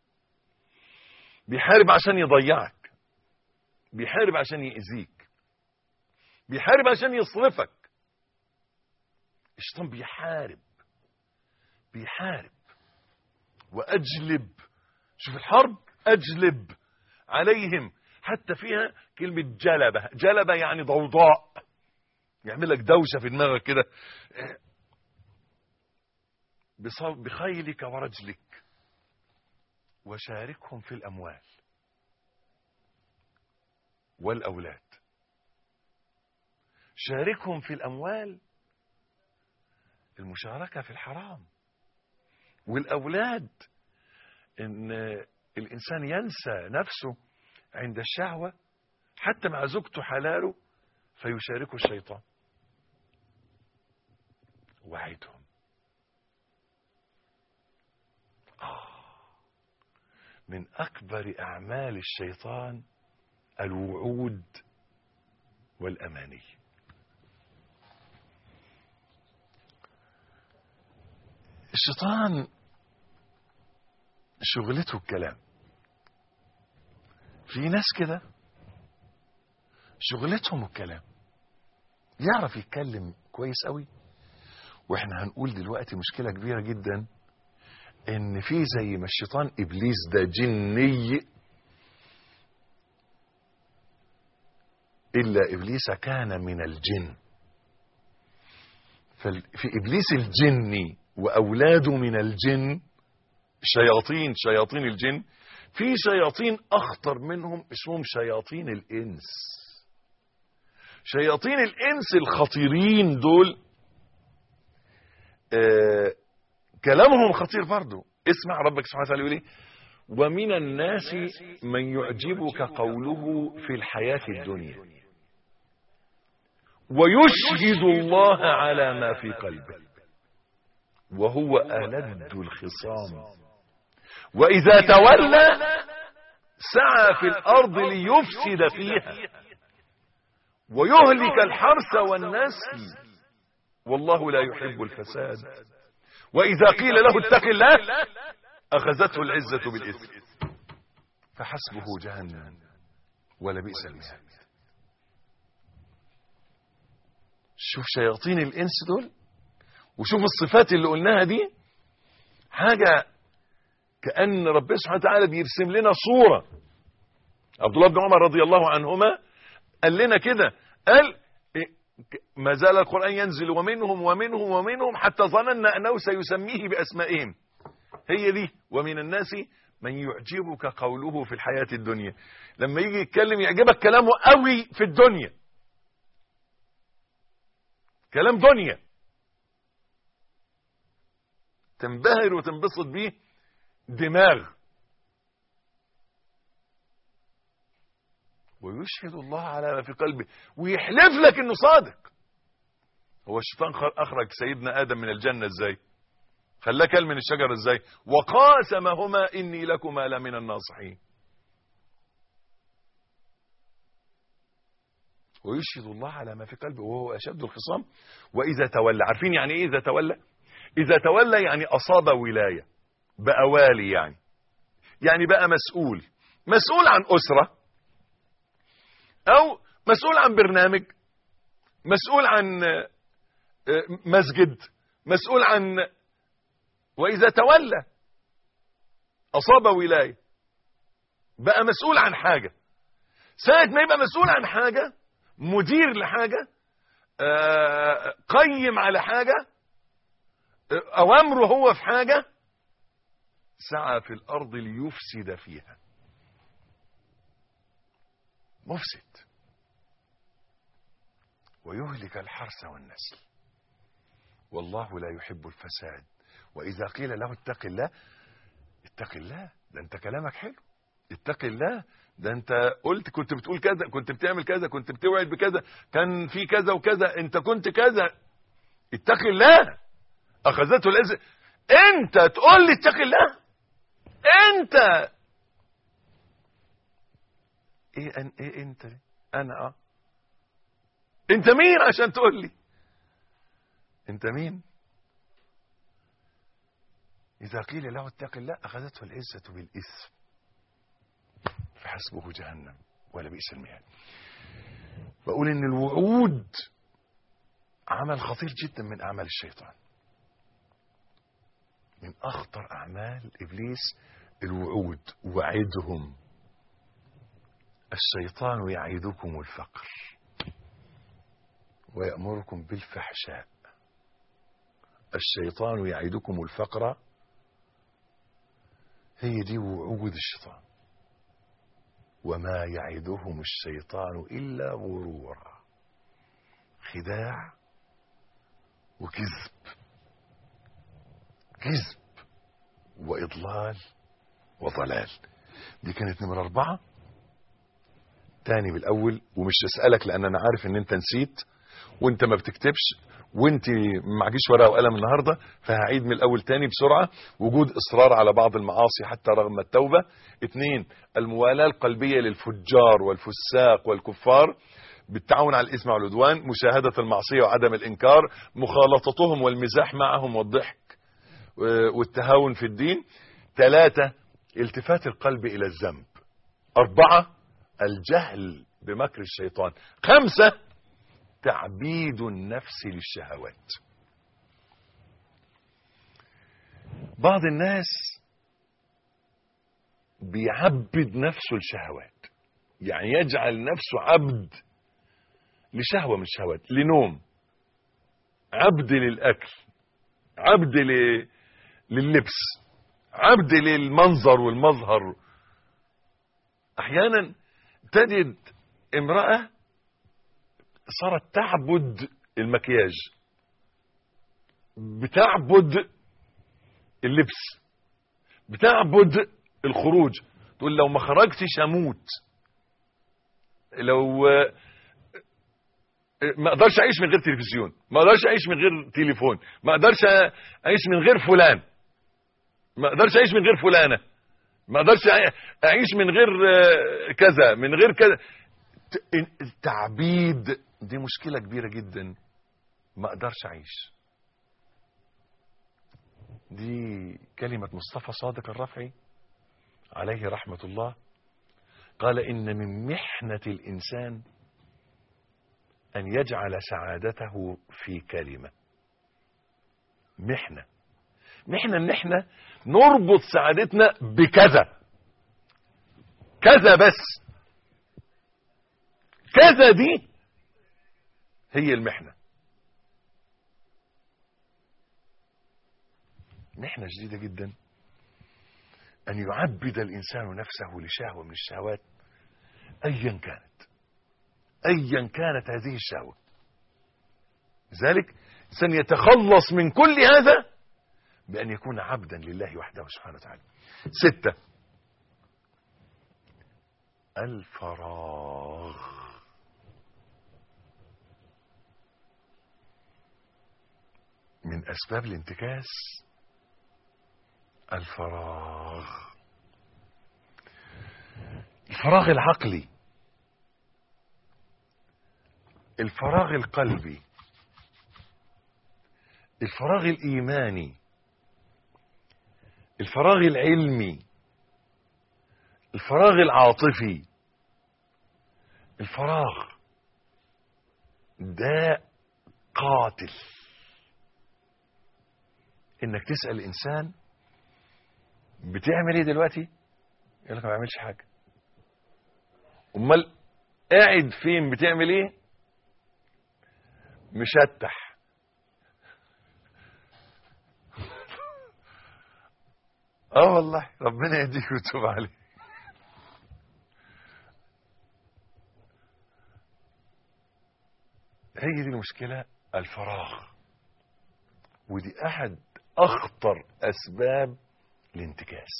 بيحارب عشان يضيعك بيحارب عشان يأذيك بيحارب عشان يصرفك الشيطان بيحارب بيحارب وأجلب شوف الحرب أجلب عليهم حتى فيها كلمة جلبة جلبة يعني ضوضاء يعمل لك دوشة في دماغك كده بخيلك ورجلك وشاركهم في الأموال والأولاد شاركهم في الأموال المشاركة في الحرام والأولاد إن الإنسان ينسى نفسه عند الشهوة حتى مع زوجته حلاله فيشاركه الشيطان وعدهم من أكبر أعمال الشيطان الوعود والأماني الشيطان شغلته الكلام في ناس كده شغلتهم الكلام يعرف يتكلم كويس قوي واحنا هنقول دلوقتي مشكلة كبيرة جدا ان في زي ما الشيطان ابليس ده جني الا ابليس كان من الجن ففي ابليس الجني واولاده من الجن شياطين شياطين الجن في شياطين اخطر منهم اسمهم شياطين الانس شياطين الانس الخطيرين دول آه كلامهم خطير برضه اسمع ربك سبحانه وتعالى يقول ايه ومن الناس من يعجبك قوله في الحياة الدنيا ويشهد الله على ما في قلبه وهو ألد الخصام وإذا تولى سعى في الأرض ليفسد فيها ويهلك الحرث والنسل والله لا يحب الفساد وإذا قيل له اتق الله أخذته العزة بالإثم فحسبه جهنم ولبئس المهاد شوف شياطين الإنس دول وشوف الصفات اللي قلناها دي حاجة كأن ربنا سبحانه وتعالى بيرسم لنا صورة عبد الله بن عمر رضي الله عنهما قال لنا كده قال ما زال القرآن ينزل ومنهم ومنهم ومنهم حتى ظننا أنه سيسميه بأسمائهم هي دي ومن الناس من يعجبك قوله في الحياة الدنيا لما يجي يتكلم يعجبك كلامه قوي في الدنيا كلام دنيا تنبهر وتنبسط بيه دماغ ويشهد الله على ما في قلبه ويحلف لك انه صادق هو الشيطان اخرج سيدنا ادم من الجنه ازاي خلاه كل من الشجر ازاي وقاسمهما اني لكما لمن الناصحين ويشهد الله على ما في قلبه وهو اشد الخصام واذا تولى عارفين يعني ايه اذا تولى اذا تولى يعني اصاب ولايه بقى والي يعني يعني بقى مسؤول مسؤول عن اسره او مسؤول عن برنامج مسؤول عن مسجد مسؤول عن واذا تولى اصاب ولايه بقى مسؤول عن حاجه ساعه ما يبقى مسؤول عن حاجه مدير لحاجه قيم على حاجه اوامره هو في حاجه سعى في الارض ليفسد فيها مفسد ويهلك الحرث والنسل والله لا يحب الفساد وإذا قيل له اتق الله اتق الله ده انت كلامك حلو اتق الله ده انت قلت كنت بتقول كذا كنت بتعمل كذا كنت بتوعد بكذا كان في كذا وكذا انت كنت كذا اتق الله اخذته العزة انت تقول لي اتق الله انت ايه أن ايه انت انا اه انت مين عشان تقول لي انت مين اذا قيل له اتق الله اخذته العزه بالاثم فحسبه جهنم ولبئس المهاد بقول ان الوعود عمل خطير جدا من اعمال الشيطان من اخطر اعمال ابليس الوعود وعدهم الشيطان يعيدكم الفقر ويأمركم بالفحشاء الشيطان يعيدكم الفقر هي دي وعود الشيطان وما يعدهم الشيطان إلا غرورا خداع وكذب كذب وإضلال وضلال دي كانت نمرة أربعة تاني بالأول ومش أسألك لأن أنا عارف إن أنت نسيت وأنت ما بتكتبش وانت معكيش ورقه وقلم النهارده فهعيد من الاول تاني بسرعه وجود اصرار على بعض المعاصي حتى رغم التوبه اثنين الموالاه القلبيه للفجار والفساق والكفار بالتعاون على الاثم والعدوان مشاهده المعصيه وعدم الانكار مخالطتهم والمزاح معهم والضحك والتهاون في الدين ثلاثه التفات القلب الى الذنب اربعه الجهل بمكر الشيطان خمسه تعبيد النفس للشهوات بعض الناس بيعبد نفسه الشهوات يعني يجعل نفسه عبد لشهوة من الشهوات لنوم عبد للأكل عبد ل... لللبس عبد للمنظر والمظهر أحيانا تجد امرأة صارت تعبد المكياج بتعبد اللبس بتعبد الخروج تقول لو ما خرجتش اموت لو ما اقدرش اعيش من غير تلفزيون ما اقدرش اعيش من غير تليفون ما اقدرش اعيش من غير فلان ما اقدرش اعيش من غير فلانه ما اقدرش اعيش من غير آه، كذا من غير كذا ت- التعبيد دي مشكله كبيره جدا ما اقدرش اعيش دي كلمه مصطفى صادق الرفعي عليه رحمه الله قال ان من محنه الانسان أن يجعل سعادته في كلمة محنة محنة إن إحنا نربط سعادتنا بكذا كذا بس كذا دي هي المحنة محنة شديدة جدا أن يعبد الإنسان نفسه لشهوة من الشهوات أيا كانت ايا كانت هذه الشهوه لذلك سنيتخلص من كل هذا بان يكون عبدا لله وحده سبحانه وتعالى سته الفراغ من اسباب الانتكاس الفراغ الفراغ العقلي الفراغ القلبي الفراغ الايماني الفراغ العلمي الفراغ العاطفي الفراغ ده قاتل انك تسال انسان بتعمل ايه دلوقتي يقول لك ما بعملش حاجه امال قاعد فين بتعمل ايه مشتح اه والله ربنا يهديك ويتوب عليك هي دي المشكلة الفراغ ودي أحد أخطر أسباب الانتكاس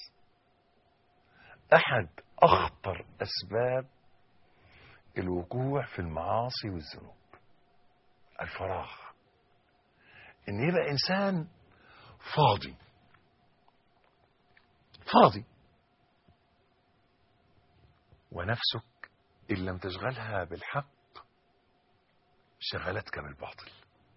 أحد أخطر أسباب الوقوع في المعاصي والذنوب الفراغ ان يبقى انسان فاضي فاضي ونفسك ان لم تشغلها بالحق شغلتك بالباطل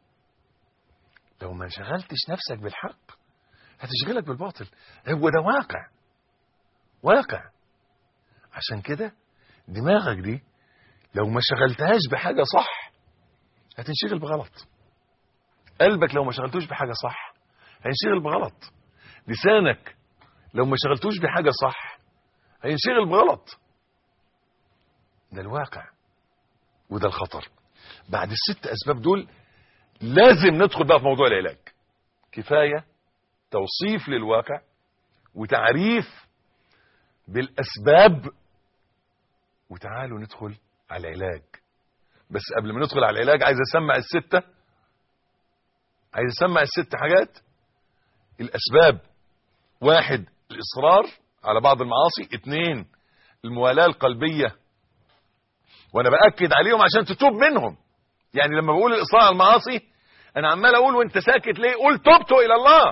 لو ما شغلتش نفسك بالحق هتشغلك بالباطل هو ده واقع واقع عشان كده دماغك دي لو ما شغلتهاش بحاجة صح هتنشغل بغلط قلبك لو ما شغلتوش بحاجة صح هينشغل بغلط لسانك لو ما شغلتوش بحاجة صح هينشغل بغلط ده الواقع وده الخطر بعد الست أسباب دول لازم ندخل بقى في موضوع العلاج كفاية توصيف للواقع وتعريف بالأسباب وتعالوا ندخل على العلاج بس قبل ما ندخل على العلاج عايز اسمع الستة عايز اسمع الست حاجات الاسباب واحد الاصرار على بعض المعاصي اتنين الموالاة القلبية وانا باكد عليهم عشان تتوب منهم يعني لما بقول الاصرار على المعاصي انا عمال اقول وانت ساكت ليه قول تبت الى الله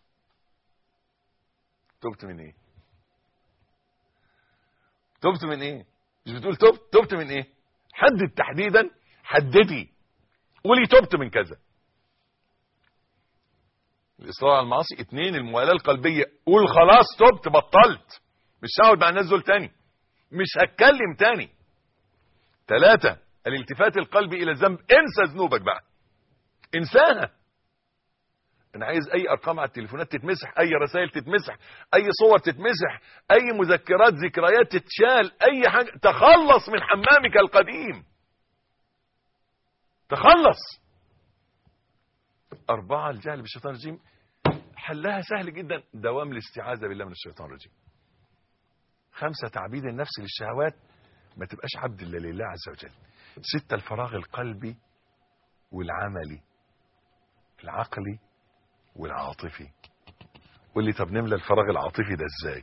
تبت من ايه تبت من ايه مش بتقول تبت تبت من ايه حدد تحديدا حددي قولي تبت من كذا الاصرار على المعاصي اتنين الموالاه القلبيه قول خلاص تبت بطلت مش هقعد مع الناس دول تاني مش هتكلم تاني ثلاثة الالتفات القلبي الى الذنب انسى ذنوبك بقى انساها انا عايز اي ارقام على التليفونات تتمسح اي رسائل تتمسح اي صور تتمسح اي مذكرات ذكريات تتشال اي حاجه تخلص من حمامك القديم تخلص أربعة الجهل بالشيطان الرجيم حلها سهل جدا دوام الاستعاذة بالله من الشيطان الرجيم خمسة تعبيد النفس للشهوات ما تبقاش عبد الا لله عز وجل ستة الفراغ القلبي والعملي العقلي والعاطفي قول لي طب نملى الفراغ العاطفي ده ازاي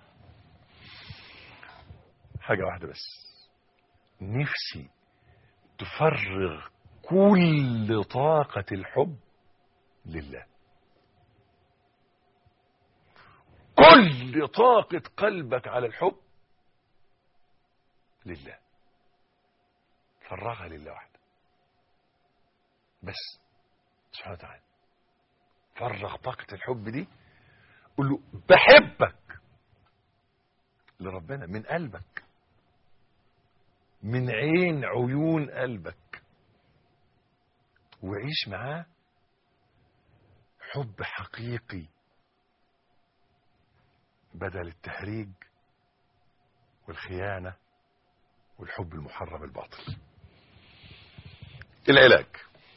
حاجة واحدة بس نفسي تفرغ كل طاقة الحب لله كل طاقة قلبك على الحب لله فرغها لله وحده بس سبحانه وتعالى فرغ طاقة الحب دي قول له بحبك لربنا من قلبك من عين عيون قلبك وعيش معاه حب حقيقي بدل التهريج والخيانة والحب المحرم الباطل العلاج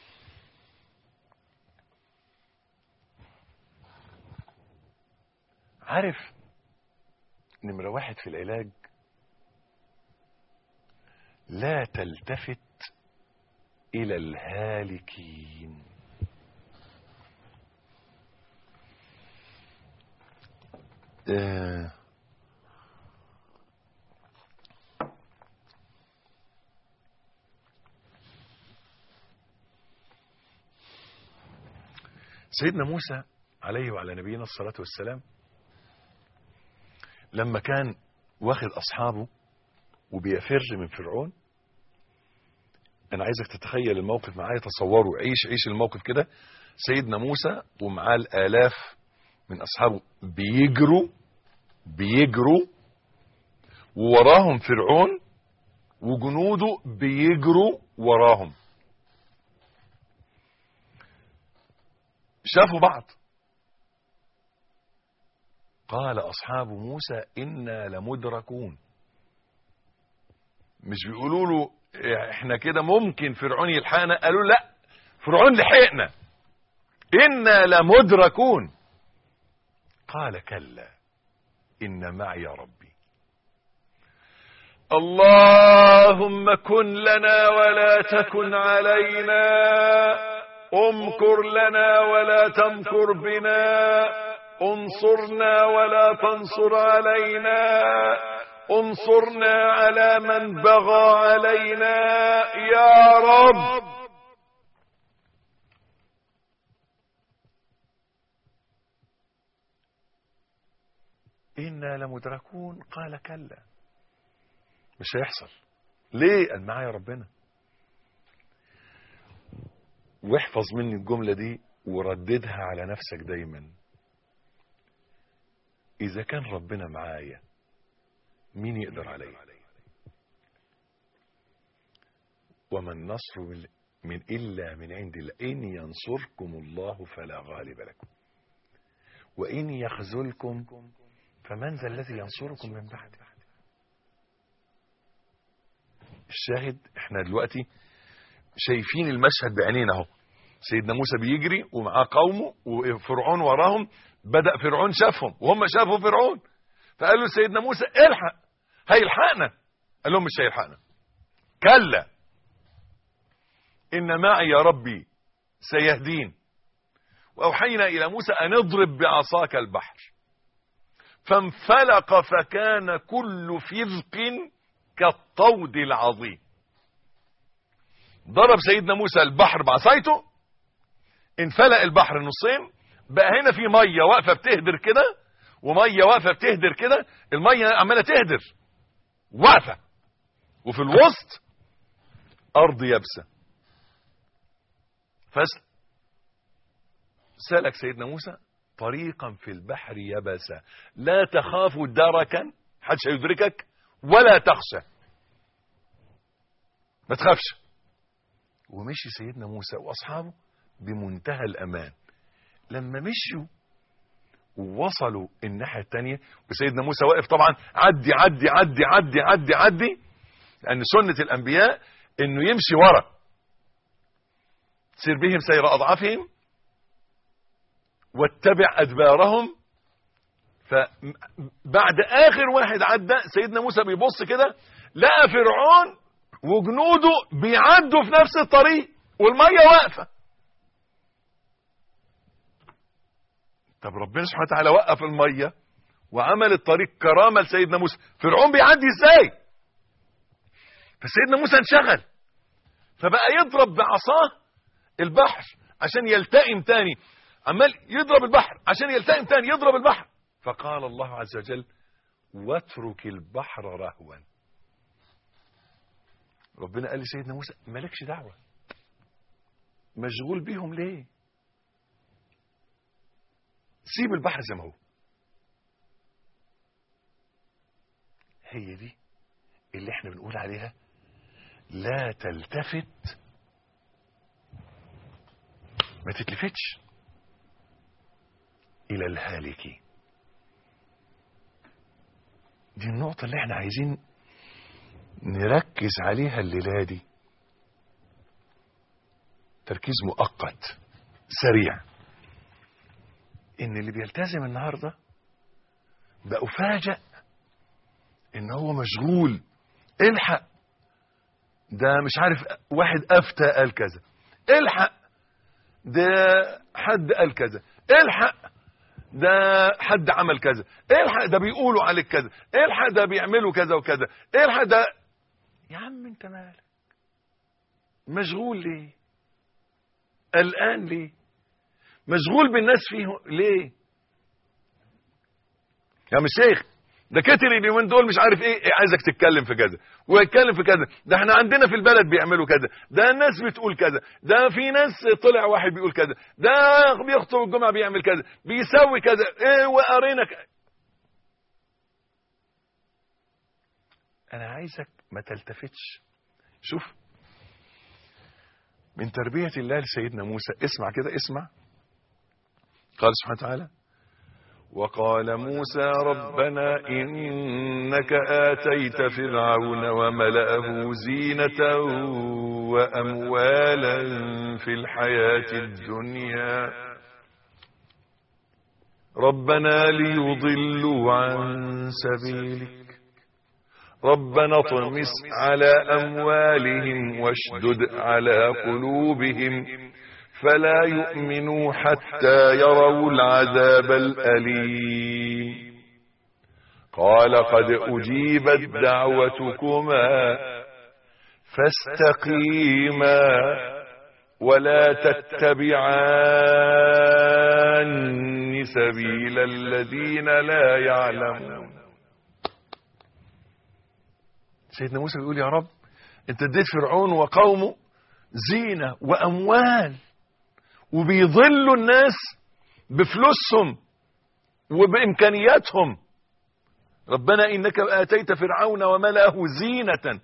عارف نمرة واحد في العلاج لا تلتفت إلى الهالكين آه سيدنا موسى عليه وعلى نبينا الصلاة والسلام لما كان واخد أصحابه وبيفر من فرعون أنا عايزك تتخيل الموقف معايا تصوره عيش عيش الموقف كده سيدنا موسى ومعاه الآلاف من أصحابه بيجروا بيجروا ووراهم فرعون وجنوده بيجروا وراهم شافوا بعض قال أصحاب موسى إنا لمدركون مش بيقولوا له احنا كده ممكن فرعون يلحقنا قالوا لا فرعون لحقنا إنا لمدركون قال كلا إن معي ربي اللهم كن لنا ولا تكن علينا امكر لنا ولا تمكر بنا انصرنا ولا تنصر علينا انصرنا على من بغى علينا يا رب إنا لمدركون قال كلا مش هيحصل ليه قال معايا ربنا واحفظ مني الجملة دي ورددها على نفسك دايما إذا كان ربنا معايا مين يقدر علي وما النصر من, من إلا من عند الله إن ينصركم الله فلا غالب لكم وإن يخذلكم فمن ذا الذي ينصركم من بعده الشاهد احنا دلوقتي شايفين المشهد بعينينا اهو سيدنا موسى بيجري ومعاه قومه وفرعون وراهم بدأ فرعون شافهم وهم شافوا فرعون فقالوا سيدنا موسى الحق هيلحقنا قال لهم مش هيلحقنا كلا إن معي يا ربي سيهدين وأوحينا إلى موسى أن اضرب بعصاك البحر فانفلق فكان كل فرق كالطود العظيم ضرب سيدنا موسى البحر بعصايته انفلق البحر نصين بقى هنا في ميه واقفه بتهدر كده وميه واقفه بتهدر كده الميه عماله تهدر واقفه وفي الوسط ارض يابسه فسل سلك سيدنا موسى طريقا في البحر يبسا لا تخاف دركا حدش هيدركك ولا تخشى ما تخافش ومشي سيدنا موسى واصحابه بمنتهى الامان لما مشوا ووصلوا الناحيه الثانيه وسيدنا موسى واقف طبعا عدي عدي عدي عدي عدي عدي لان سنه الانبياء انه يمشي ورا سير بهم سير اضعافهم واتبع ادبارهم فبعد اخر واحد عدى سيدنا موسى بيبص كده لقى فرعون وجنوده بيعدوا في نفس الطريق والميه واقفه طب ربنا سبحانه وتعالى وقف الميه وعمل الطريق كرامه لسيدنا موسى فرعون بيعدي ازاي فسيدنا موسى انشغل فبقى يضرب بعصاه البحر عشان يلتئم تاني عمال يضرب البحر عشان يلتئم تاني يضرب البحر فقال الله عز وجل واترك البحر رهوا ربنا قال لسيدنا موسى مالكش دعوة مشغول بيهم ليه سيب البحر زي ما هو هي دي اللي احنا بنقول عليها لا تلتفت ما تتلفتش الى الهالك دي النقطة اللي احنا عايزين نركز عليها الليلة دي تركيز مؤقت سريع ان اللي بيلتزم النهاردة بقى أفاجأ ان هو مشغول الحق ده مش عارف واحد افتى قال كذا الحق ده حد قال كذا الحق ده حد عمل كذا الحق ده بيقولوا عليك كذا الحق ده بيعملوا كذا وكذا الحق ده يا عم انت مالك مشغول ليه قلقان ليه مشغول بالناس فيه ليه يا مش شيخ ده كتر اليومين دول مش عارف ايه, إيه عايزك تتكلم في كذا ويتكلم في كذا ده احنا عندنا في البلد بيعملوا كذا ده الناس بتقول كذا ده في ناس طلع واحد بيقول كذا ده بيخطب الجمعه بيعمل كذا بيسوي كذا ايه وقرينا ك... انا عايزك ما تلتفتش شوف من تربية الله لسيدنا موسى اسمع كده اسمع قال سبحانه وتعالى وقال موسى ربنا إنك آتيت فرعون وملأه زينة وأموالا في الحياة الدنيا ربنا ليضلوا عن سبيلك ربنا اطمس على أموالهم واشدد على قلوبهم فلا يؤمنوا حتى يروا العذاب الأليم قال قد أجيبت دعوتكما فاستقيما ولا تتبعان سبيل الذين لا يعلمون سيدنا موسى بيقول يا رب انت اديت فرعون وقومه زينة وأموال وبيضلوا الناس بفلوسهم وبإمكانياتهم ربنا إنك آتيت فرعون وملأه زينة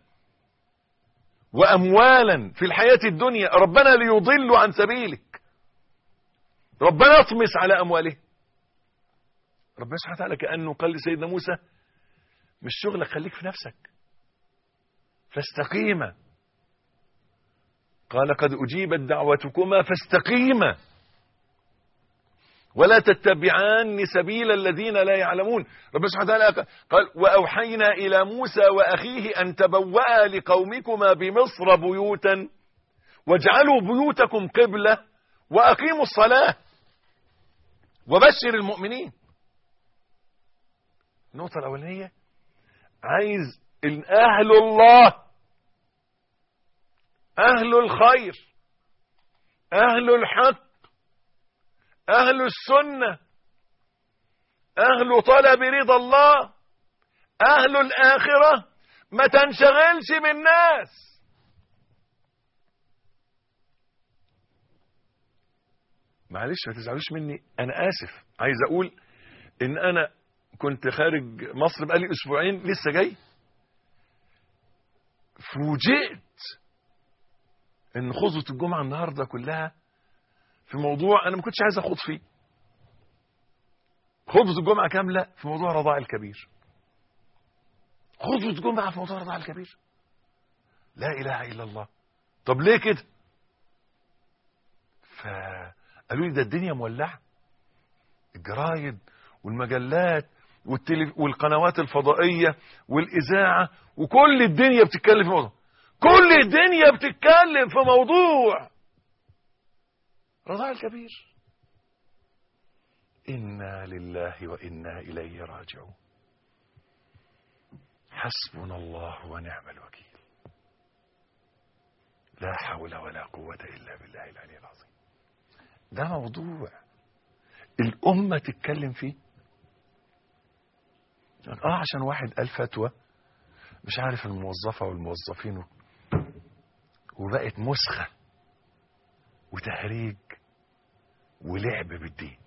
وأموالا في الحياة الدنيا ربنا ليضلوا عن سبيلك ربنا اطمس على أموالهم ربنا سبحانه وتعالى كأنه قال لسيدنا موسى مش شغلك خليك في نفسك فاستقيما قال قد أجيبت دعوتكما فاستقيما ولا تتبعان سبيل الذين لا يعلمون ربنا سبحانه وتعالى قال وأوحينا إلى موسى وأخيه أن تبوأ لقومكما بمصر بيوتا واجعلوا بيوتكم قبلة وأقيموا الصلاة وبشر المؤمنين النقطة الأولانية عايز أهل الله أهل الخير أهل الحق أهل السنة أهل طلب رضا الله أهل الآخرة ما تنشغلش بالناس معلش ما تزعلوش مني أنا آسف عايز أقول إن أنا كنت خارج مصر بقالي أسبوعين لسه جاي فوجئت ان خطبه الجمعه النهارده كلها في موضوع انا ما كنتش عايز اخوض فيه خطبه الجمعه كامله في موضوع رضاع الكبير خطبه الجمعه في موضوع رضاع الكبير لا اله الا الله طب ليه كده فقالوا لي ده الدنيا مولعه الجرايد والمجلات والتلف... والقنوات الفضائيه والاذاعه وكل الدنيا بتتكلم في موضوع كل الدنيا بتتكلم في موضوع رضاع الكبير إنا لله وإنا إليه راجعون حسبنا الله ونعم الوكيل لا حول ولا قوة إلا بالله العلي العظيم ده موضوع الأمة تتكلم فيه اه عشان واحد قال فتوى مش عارف الموظفة والموظفين و- وبقت مسخة وتهريج ولعب بالدين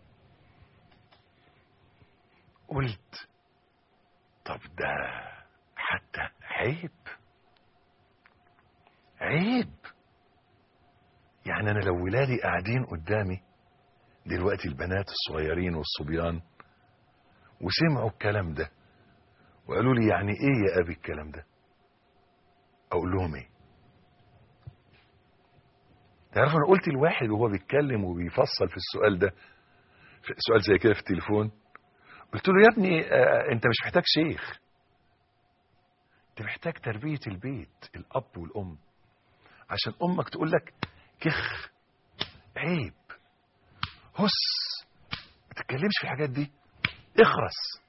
قلت طب ده حتى عيب عيب يعني انا لو ولادي قاعدين قدامي دلوقتي البنات الصغيرين والصبيان وسمعوا الكلام ده وقالوا لي يعني ايه يا ابي الكلام ده اقول لهم ايه تعرف انا قلت لواحد وهو بيتكلم وبيفصل في السؤال ده في سؤال زي كده في التليفون قلت له يا ابني آه، انت مش محتاج شيخ انت محتاج تربية البيت الاب والام عشان امك تقول لك كخ عيب هس ما تتكلمش في الحاجات دي اخرس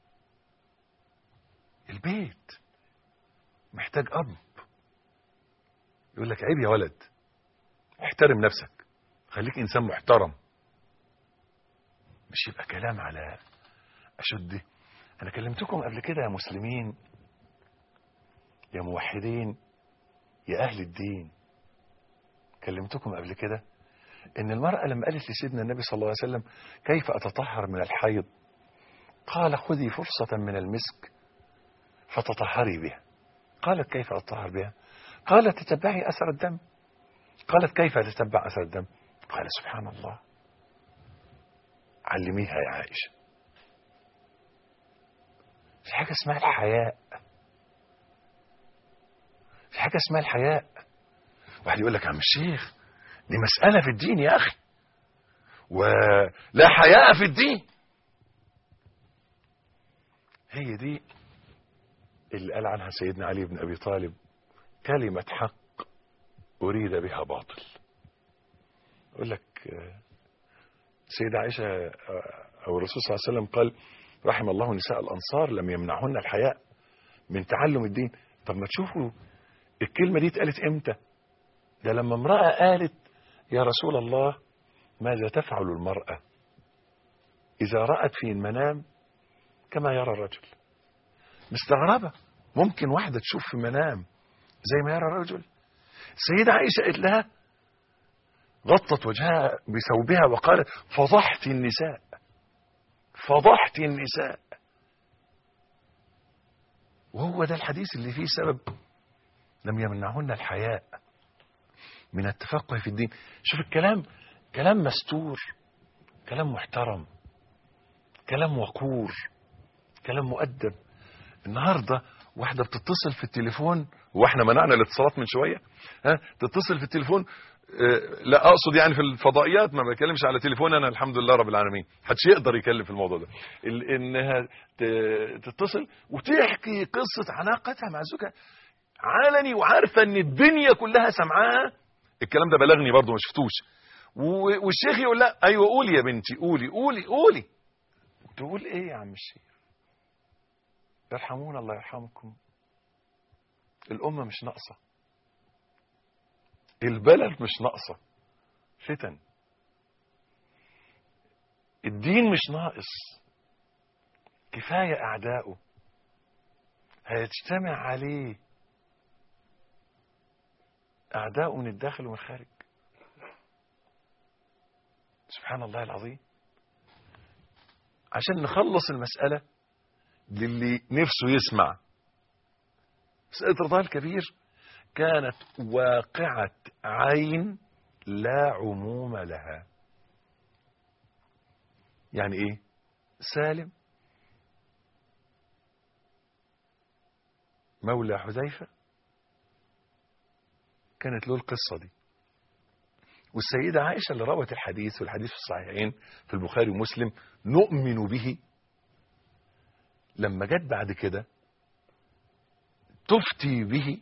البيت محتاج اب يقول لك عيب يا ولد احترم نفسك خليك انسان محترم مش يبقى كلام على اشد انا كلمتكم قبل كده يا مسلمين يا موحدين يا اهل الدين كلمتكم قبل كده ان المرأة لما قالت لسيدنا النبي صلى الله عليه وسلم كيف اتطهر من الحيض قال خذي فرصة من المسك فتطهري بها قالت كيف أطهر بها قالت تتبعي أثر الدم قالت كيف تتبع أثر الدم قال سبحان الله علميها يا عائشة في حاجة اسمها الحياء في حاجة اسمها الحياء واحد يقول لك يا عم الشيخ دي مسألة في الدين يا أخي ولا حياء في الدين هي دي اللي قال عنها سيدنا علي بن أبي طالب كلمة حق أريد بها باطل يقول لك آه، سيدة عائشة آه، أو الرسول صلى الله عليه وسلم قال رحم الله نساء الأنصار لم يمنعهن الحياء من تعلم الدين طب ما تشوفوا الكلمة دي اتقالت امتى ده لما امرأة قالت يا رسول الله ماذا تفعل المرأة إذا رأت في المنام كما يرى الرجل مستغربة ممكن واحدة تشوف في منام زي ما يرى الرجل السيدة عائشة قالت لها غطت وجهها بثوبها وقالت فضحت النساء فضحت النساء وهو ده الحديث اللي فيه سبب لم يمنعهن الحياء من التفقه في الدين شوف الكلام كلام مستور كلام محترم كلام وقور كلام مؤدب النهارده واحده بتتصل في التليفون واحنا منعنا الاتصالات من شويه ها تتصل في التليفون آه، لا اقصد يعني في الفضائيات ما بتكلمش على تليفون انا الحمد لله رب العالمين محدش يقدر يتكلم في الموضوع ده ال- انها ت- تتصل وتحكي قصه علاقتها مع زوجها علني وعارفه ان الدنيا كلها سمعاها الكلام ده بلغني برضه ما شفتوش و- والشيخ يقول لا ايوه قولي يا بنتي قولي قولي قولي تقول ايه يا عم الشيخ يرحمون الله يرحمكم الأمة مش ناقصة البلد مش ناقصة فتن الدين مش ناقص كفاية أعداؤه هيجتمع عليه أعداؤه من الداخل ومن الخارج سبحان الله العظيم عشان نخلص المسألة للي نفسه يسمع مسألة رضا الكبير كانت واقعة عين لا عموم لها يعني ايه سالم مولى حذيفة كانت له القصة دي والسيدة عائشة اللي روت الحديث والحديث في الصحيحين في البخاري ومسلم نؤمن به لما جت بعد كده تفتي به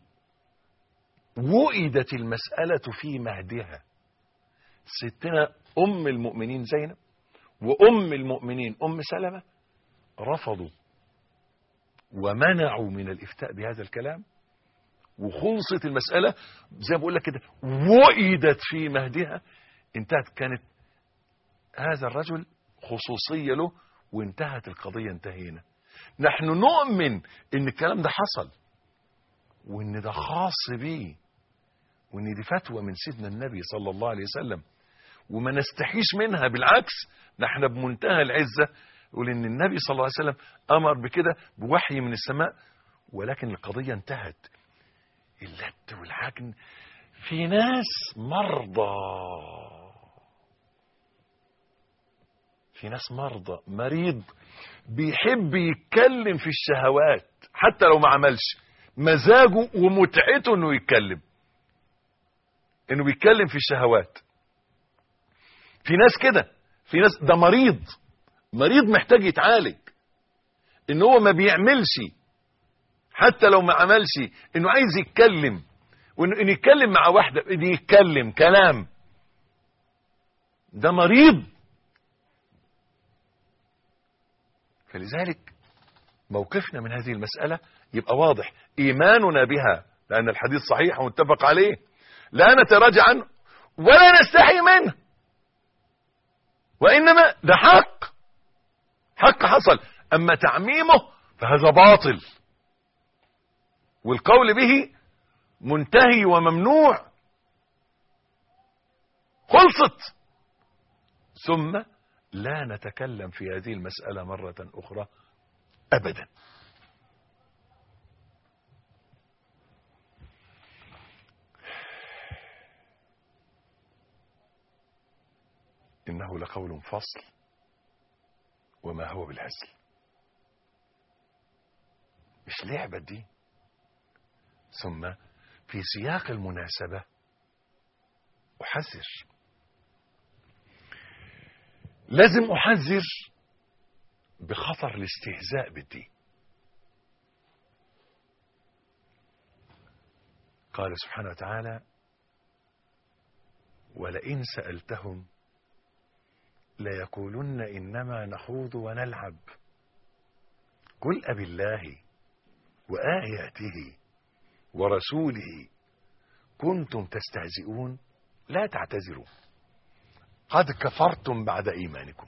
وئدت المسألة في مهدها ستنا أم المؤمنين زينب وأم المؤمنين أم سلمة رفضوا ومنعوا من الإفتاء بهذا الكلام وخلصت المسألة زي ما بقول لك كده وئدت في مهدها انتهت كانت هذا الرجل خصوصية له وانتهت القضية انتهينا نحن نؤمن ان الكلام ده حصل وان ده خاص بيه وان دي فتوى من سيدنا النبي صلى الله عليه وسلم وما نستحيش منها بالعكس نحن بمنتهى العزة يقول ان النبي صلى الله عليه وسلم امر بكده بوحي من السماء ولكن القضية انتهت اللت والحكم في ناس مرضى في ناس مرضى مريض بيحب يتكلم في الشهوات حتى لو ما عملش مزاجه ومتعته انه يتكلم انه بيتكلم في الشهوات في ناس كده في ناس ده مريض مريض محتاج يتعالج ان هو ما بيعملش حتى لو ما عملش انه عايز يتكلم وانه إنه يتكلم مع واحده انه يتكلم كلام ده مريض فلذلك موقفنا من هذه المسألة يبقى واضح إيماننا بها لأن الحديث صحيح ومتفق عليه لا نتراجع عنه ولا نستحي منه وإنما ده حق حق حصل أما تعميمه فهذا باطل والقول به منتهي وممنوع خلصت ثم لا نتكلم في هذه المسألة مرة أخرى أبدا إنه لقول فصل وما هو بالهزل مش لعبة دي ثم في سياق المناسبة أحذر لازم أحذر بخطر الاستهزاء بالدين قال سبحانه وتعالى ولئن سألتهم ليقولن إنما نخوض ونلعب قل أب الله وآياته ورسوله كنتم تستهزئون لا تعتذروا قد كفرتم بعد إيمانكم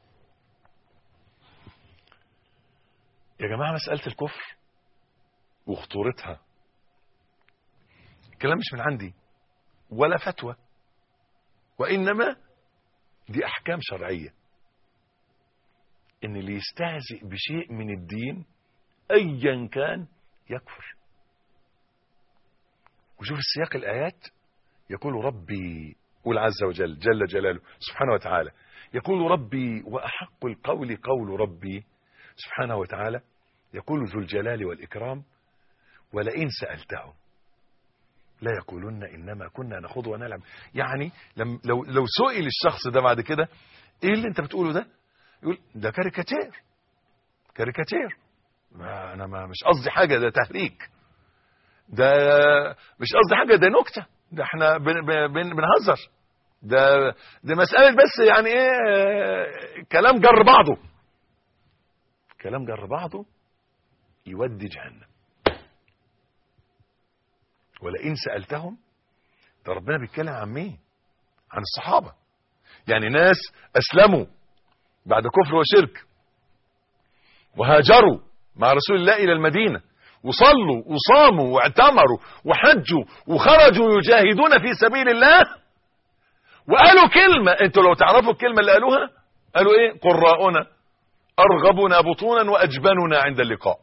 يا جماعة مسألة الكفر وخطورتها الكلام مش من عندي ولا فتوى وإنما دي أحكام شرعية إن اللي يستهزئ بشيء من الدين أيا كان يكفر وشوف السياق الآيات يقول ربي قول عز وجل جل جلاله سبحانه وتعالى يقول ربي وأحق القول قول ربي سبحانه وتعالى يقول ذو الجلال والإكرام ولئن سألتهم لا يقولون إنما كنا نخوض ونلعب يعني لم لو, لو سئل الشخص ده بعد كده إيه اللي أنت بتقوله ده يقول ده كاريكاتير كاريكاتير ما أنا ما مش قصدي حاجة ده تهريج ده مش قصدي حاجة ده نكتة ده احنا بن بن بنهزر ده ده مسألة بس يعني ايه كلام جر بعضه كلام جر بعضه يودي جهنم ولئن سألتهم ده ربنا بيتكلم عن مين عن الصحابة يعني ناس أسلموا بعد كفر وشرك وهاجروا مع رسول الله إلى المدينة وصلوا وصاموا واعتمروا وحجوا وخرجوا يجاهدون في سبيل الله وقالوا كلمة انتوا لو تعرفوا الكلمة اللي قالوها قالوا ايه قراؤنا ارغبنا بطونا واجبننا عند اللقاء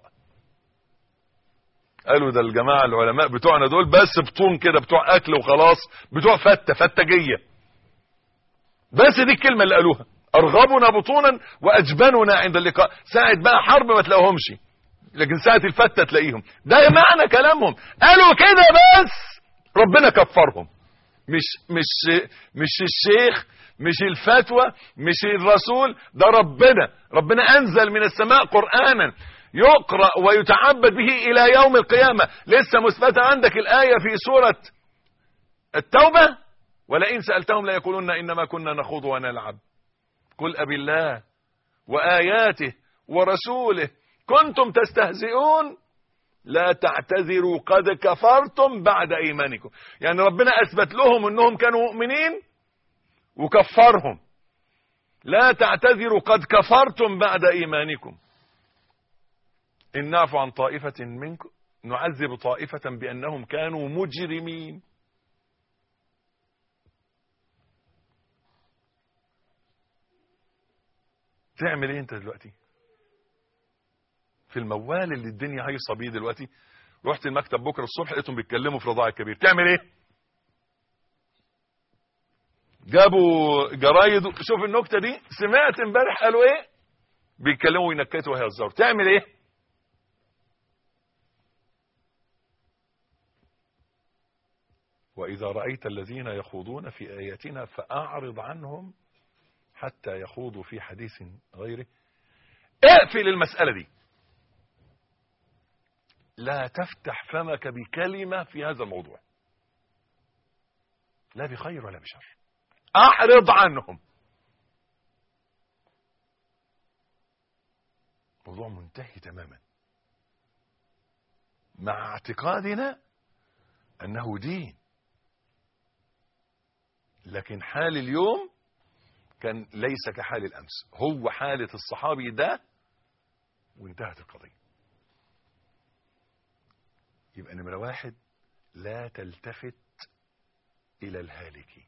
قالوا ده الجماعة العلماء بتوعنا دول بس بطون كده بتوع اكل وخلاص بتوع فتة فتجية بس دي الكلمة اللي قالوها ارغبنا بطونا واجبننا عند اللقاء ساعة بقى حرب ما تلاقوهمش لكن ساعة الفتة تلاقيهم ده معنى كلامهم قالوا كده بس ربنا كفرهم مش مش مش الشيخ مش الفتوى مش الرسول ده ربنا ربنا انزل من السماء قرآنا يقرأ ويتعبد به الى يوم القيامة لسه مثبتة عندك الآية في سورة التوبة ولئن سألتهم لا يقولون انما كنا نخوض ونلعب قل أبي الله وآياته ورسوله كنتم تستهزئون لا تعتذروا قد كفرتم بعد ايمانكم يعني ربنا اثبت لهم انهم كانوا مؤمنين وكفرهم لا تعتذروا قد كفرتم بعد ايمانكم ان نعفو عن طائفة منكم نعذب طائفة بانهم كانوا مجرمين تعمل ايه انت دلوقتي في الموال اللي الدنيا هيصه بيه دلوقتي رحت المكتب بكره الصبح لقيتهم بيتكلموا في رضاع الكبير تعمل ايه جابوا جرايد شوف النكته دي سمعت امبارح قالوا ايه بيتكلموا وينكتوا ويهزروا تعمل ايه واذا رايت الذين يخوضون في اياتنا فاعرض عنهم حتى يخوضوا في حديث غيره اقفل المساله دي لا تفتح فمك بكلمة في هذا الموضوع لا بخير ولا بشر أعرض عنهم موضوع منتهي تماما مع اعتقادنا أنه دين لكن حال اليوم كان ليس كحال الأمس هو حالة الصحابي ده وانتهت القضية يبقى نمرة واحد لا تلتفت إلى الهالكين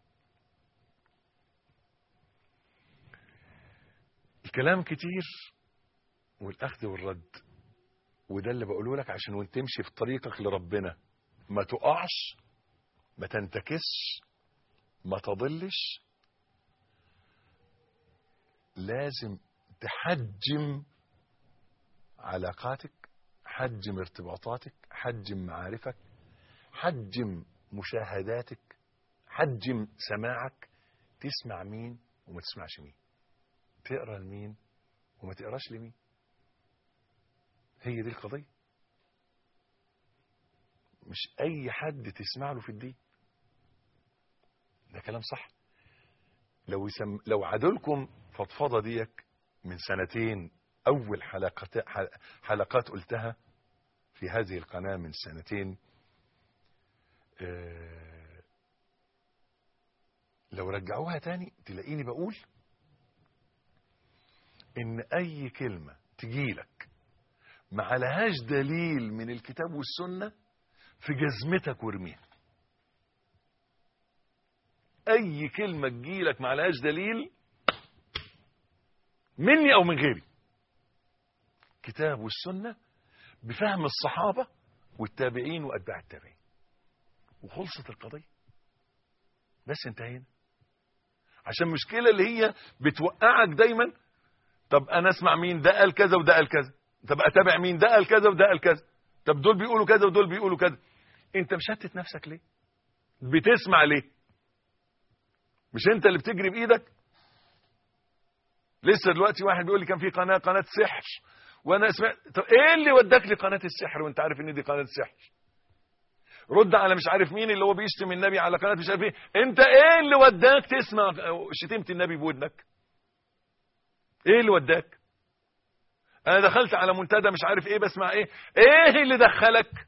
الكلام كتير والأخذ والرد وده اللي بقوله لك عشان وانت تمشي في طريقك لربنا ما تقعش ما تنتكسش ما تضلش لازم تحجم علاقاتك حجم ارتباطاتك حجم معارفك حجم مشاهداتك حجم سماعك تسمع مين وما تسمعش مين تقرا لمين وما تقراش لمين هي دي القضيه مش اي حد تسمع له في الدين ده كلام صح لو يسم... لو عدلكم فضفضه ديك من سنتين اول حلقات حلقات قلتها في هذه القناه من سنتين آه لو رجعوها تاني تلاقيني بقول ان اي كلمه تجيلك ما عليهاش دليل من الكتاب والسنه في جزمتك وارميها اي كلمه تجيلك ما عليهاش دليل مني او من غيري كتاب والسنه بفهم الصحابه والتابعين واتباع التابعين وخلصت القضيه بس انتهينا عشان المشكله اللي هي بتوقعك دايما طب انا اسمع مين ده قال كذا وده قال كذا طب اتابع مين ده قال كذا وده قال كذا طب دول بيقولوا كذا ودول بيقولوا كذا انت مشتت نفسك ليه بتسمع ليه مش انت اللي بتجري بايدك لسه دلوقتي واحد بيقول لي كان في قناه قناه سحر وانا سمعت طب ايه اللي وداك لقناه السحر وانت عارف ان دي قناه سحر رد على مش عارف مين اللي هو بيشتم النبي على قناه مش عارف ايه انت ايه اللي وداك تسمع شتيمه النبي بودنك ايه اللي وداك انا دخلت على منتدى مش عارف ايه بسمع ايه ايه اللي دخلك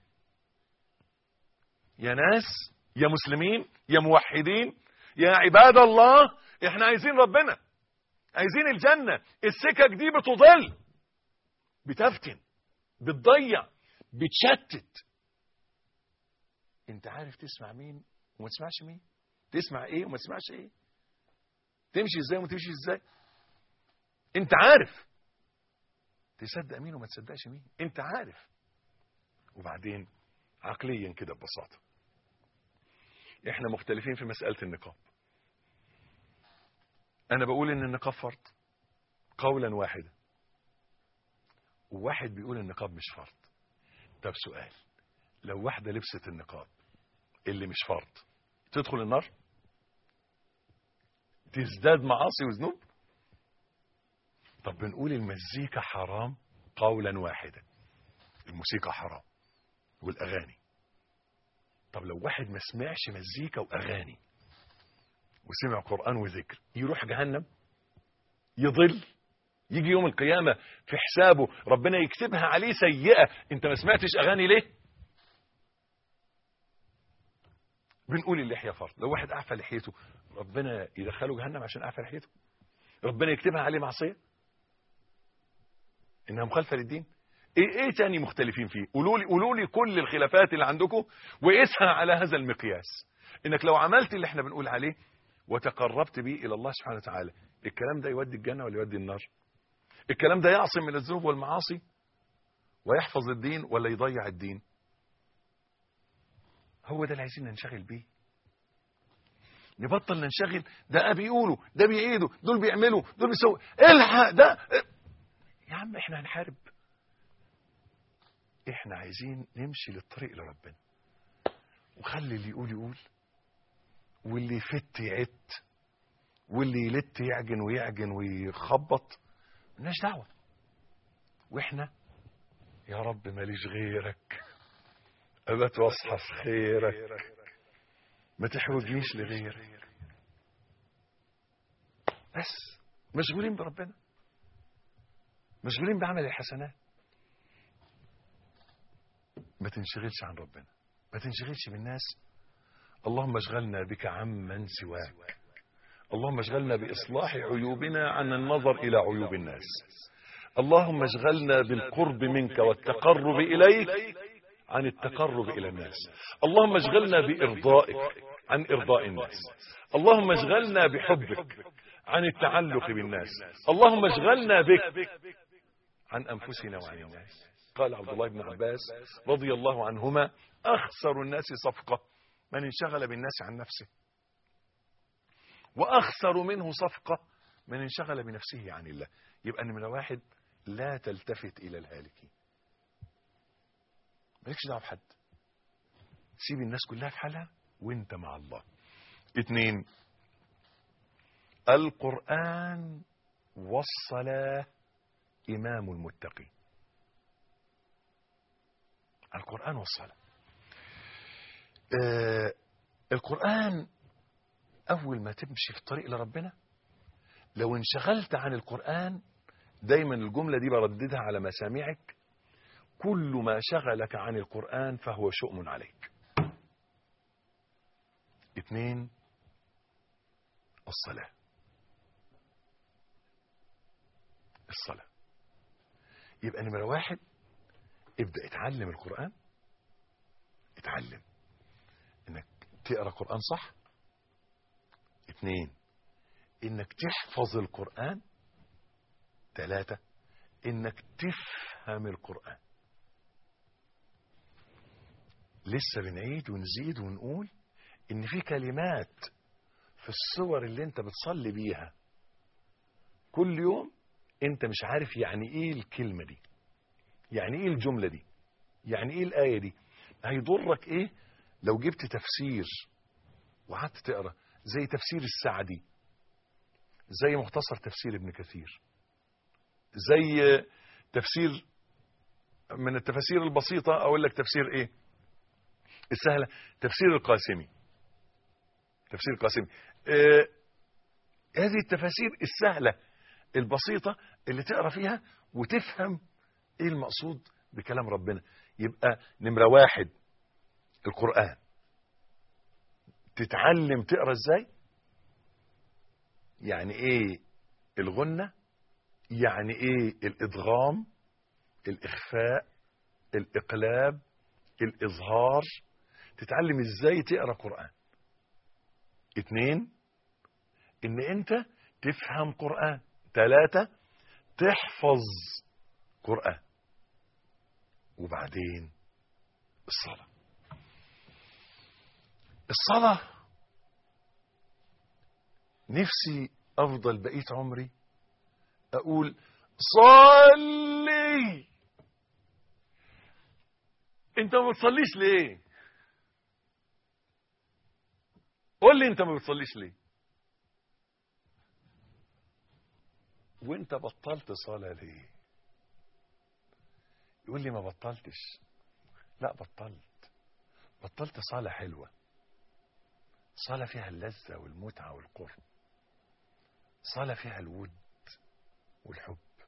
يا ناس يا مسلمين يا موحدين يا عباد الله احنا عايزين ربنا عايزين الجنة السكك دي بتضل بتفتن بتضيع بتشتت انت عارف تسمع مين وما تسمعش مين تسمع ايه وما تسمعش ايه تمشي ازاي وما تمشي ازاي انت عارف تصدق مين وما تصدقش مين انت عارف وبعدين عقليا كده ببساطة احنا مختلفين في مسألة النقاب انا بقول ان النقاب فرض قولا واحدا وواحد بيقول النقاب مش فرض طب سؤال لو واحدة لبست النقاب اللي مش فرض تدخل النار تزداد معاصي وذنوب طب بنقول المزيكا حرام قولا واحدا الموسيقى حرام والاغاني طب لو واحد ما سمعش مزيكا واغاني وسمع قران وذكر يروح جهنم يضل يجي يوم القيامة في حسابه ربنا يكتبها عليه سيئة انت ما سمعتش اغاني ليه بنقول اللحية فرض لو واحد اعفى لحيته ربنا يدخله جهنم عشان اعفى لحيته ربنا يكتبها عليه معصية انها مخالفة للدين ايه ايه تاني مختلفين فيه قولوا لي قولوا لي كل الخلافات اللي عندكم وقيسها على هذا المقياس انك لو عملت اللي احنا بنقول عليه وتقربت به الى الله سبحانه وتعالى الكلام ده يودي الجنة ولا يودي النار الكلام ده يعصم من الذنوب والمعاصي ويحفظ الدين ولا يضيع الدين هو ده اللي عايزين ننشغل بيه نبطل ننشغل ده بيقولوا ده بيعيدوا دول بيعملوا دول بيسووا الحق ده يا عم احنا هنحارب احنا عايزين نمشي للطريق لربنا وخلي اللي يقول يقول واللي يفت يعت واللي يلت يعجن ويعجن ويخبط ملناش دعوة واحنا يا رب ماليش غيرك ابات واصحى في خيرك ما تحوجنيش لغيرك بس مشغولين بربنا مشغولين بعمل الحسنات ما تنشغلش عن ربنا ما تنشغلش بالناس اللهم اشغلنا بك عمن سواك اللهم اشغلنا بإصلاح عيوبنا عن النظر إلى عيوب الناس اللهم اشغلنا بالقرب منك والتقرب إليك عن التقرب إلى الناس اللهم اشغلنا بإرضائك عن إرضاء الناس اللهم اشغلنا بحبك عن التعلق بالناس اللهم اشغلنا بك عن أنفسنا وعن الناس قال عبد الله بن عباس رضي الله عنهما أخسر الناس صفقة من انشغل بالناس عن نفسه وأخسر منه صفقة من انشغل بنفسه عن الله يبقى نمرة واحد لا تلتفت إلى الهالكين مالكش دعوه بحد سيب الناس كلها في حالها وانت مع الله اتنين القرآن والصلاة إمام المتقين القرآن والصلاة آه القرآن أول ما تمشي في الطريق لربنا لو انشغلت عن القرآن دايما الجملة دي برددها على مسامعك كل ما شغلك عن القرآن فهو شؤم عليك اثنين الصلاة الصلاة يبقى نمرة واحد ابدأ اتعلم القرآن اتعلم انك تقرأ قرآن صح اثنين انك تحفظ القرآن ثلاثة انك تفهم القرآن لسه بنعيد ونزيد ونقول ان في كلمات في الصور اللي انت بتصلي بيها كل يوم انت مش عارف يعني ايه الكلمة دي يعني ايه الجملة دي يعني ايه الآية دي هيضرك ايه لو جبت تفسير وقعدت تقرا زي تفسير السعدي زي مختصر تفسير ابن كثير زي تفسير من التفاسير البسيطة اقول لك تفسير ايه السهلة تفسير القاسمي تفسير القاسمي آه هذه التفاسير السهلة البسيطة اللي تقرا فيها وتفهم ايه المقصود بكلام ربنا يبقى نمرة واحد القرآن تتعلم تقرا ازاي يعني ايه الغنة يعني ايه الادغام الاخفاء الاقلاب الاظهار تتعلم ازاي تقرا قرآن اتنين ان انت تفهم قرآن تلاتة تحفظ قرآن وبعدين الصلاة الصلاة نفسي أفضل بقية عمري أقول صلي أنت ما بتصليش ليه قول لي أنت ما بتصليش ليه وانت بطلت صلاة ليه يقول لي ما بطلتش لا بطلت بطلت صلاة حلوة صلاة فيها اللذة والمتعة والقرب صلاة فيها الود والحب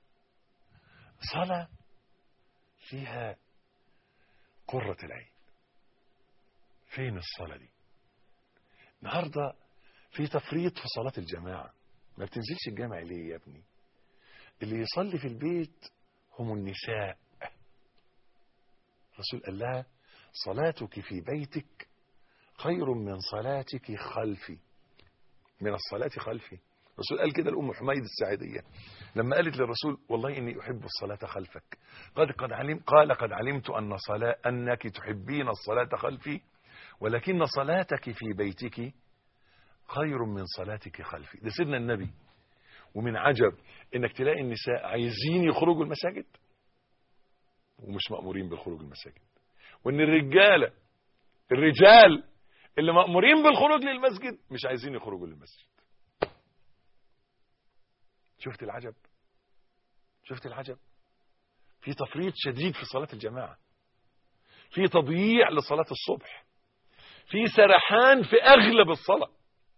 صلاة فيها قرة العين فين الصلاة دي النهاردة في تفريط في صلاة الجماعة ما بتنزلش الجامع ليه يا ابني اللي يصلي في البيت هم النساء الرسول قال لها صلاتك في بيتك خير من صلاتك خلفي من الصلاة خلفي الرسول قال كده لأم حميد الساعدية لما قالت للرسول والله إني أحب الصلاة خلفك قد قد علم قال قد علمت أن صلاة أنك تحبين الصلاة خلفي ولكن صلاتك في بيتك خير من صلاتك خلفي ده سيدنا النبي ومن عجب انك تلاقي النساء عايزين يخرجوا المساجد ومش مأمورين بالخروج المساجد وان الرجالة الرجال اللي مأمورين بالخروج للمسجد مش عايزين يخرجوا للمسجد شفت العجب شفت العجب في تفريط شديد في صلاة الجماعة في تضييع لصلاة الصبح في سرحان في أغلب الصلاة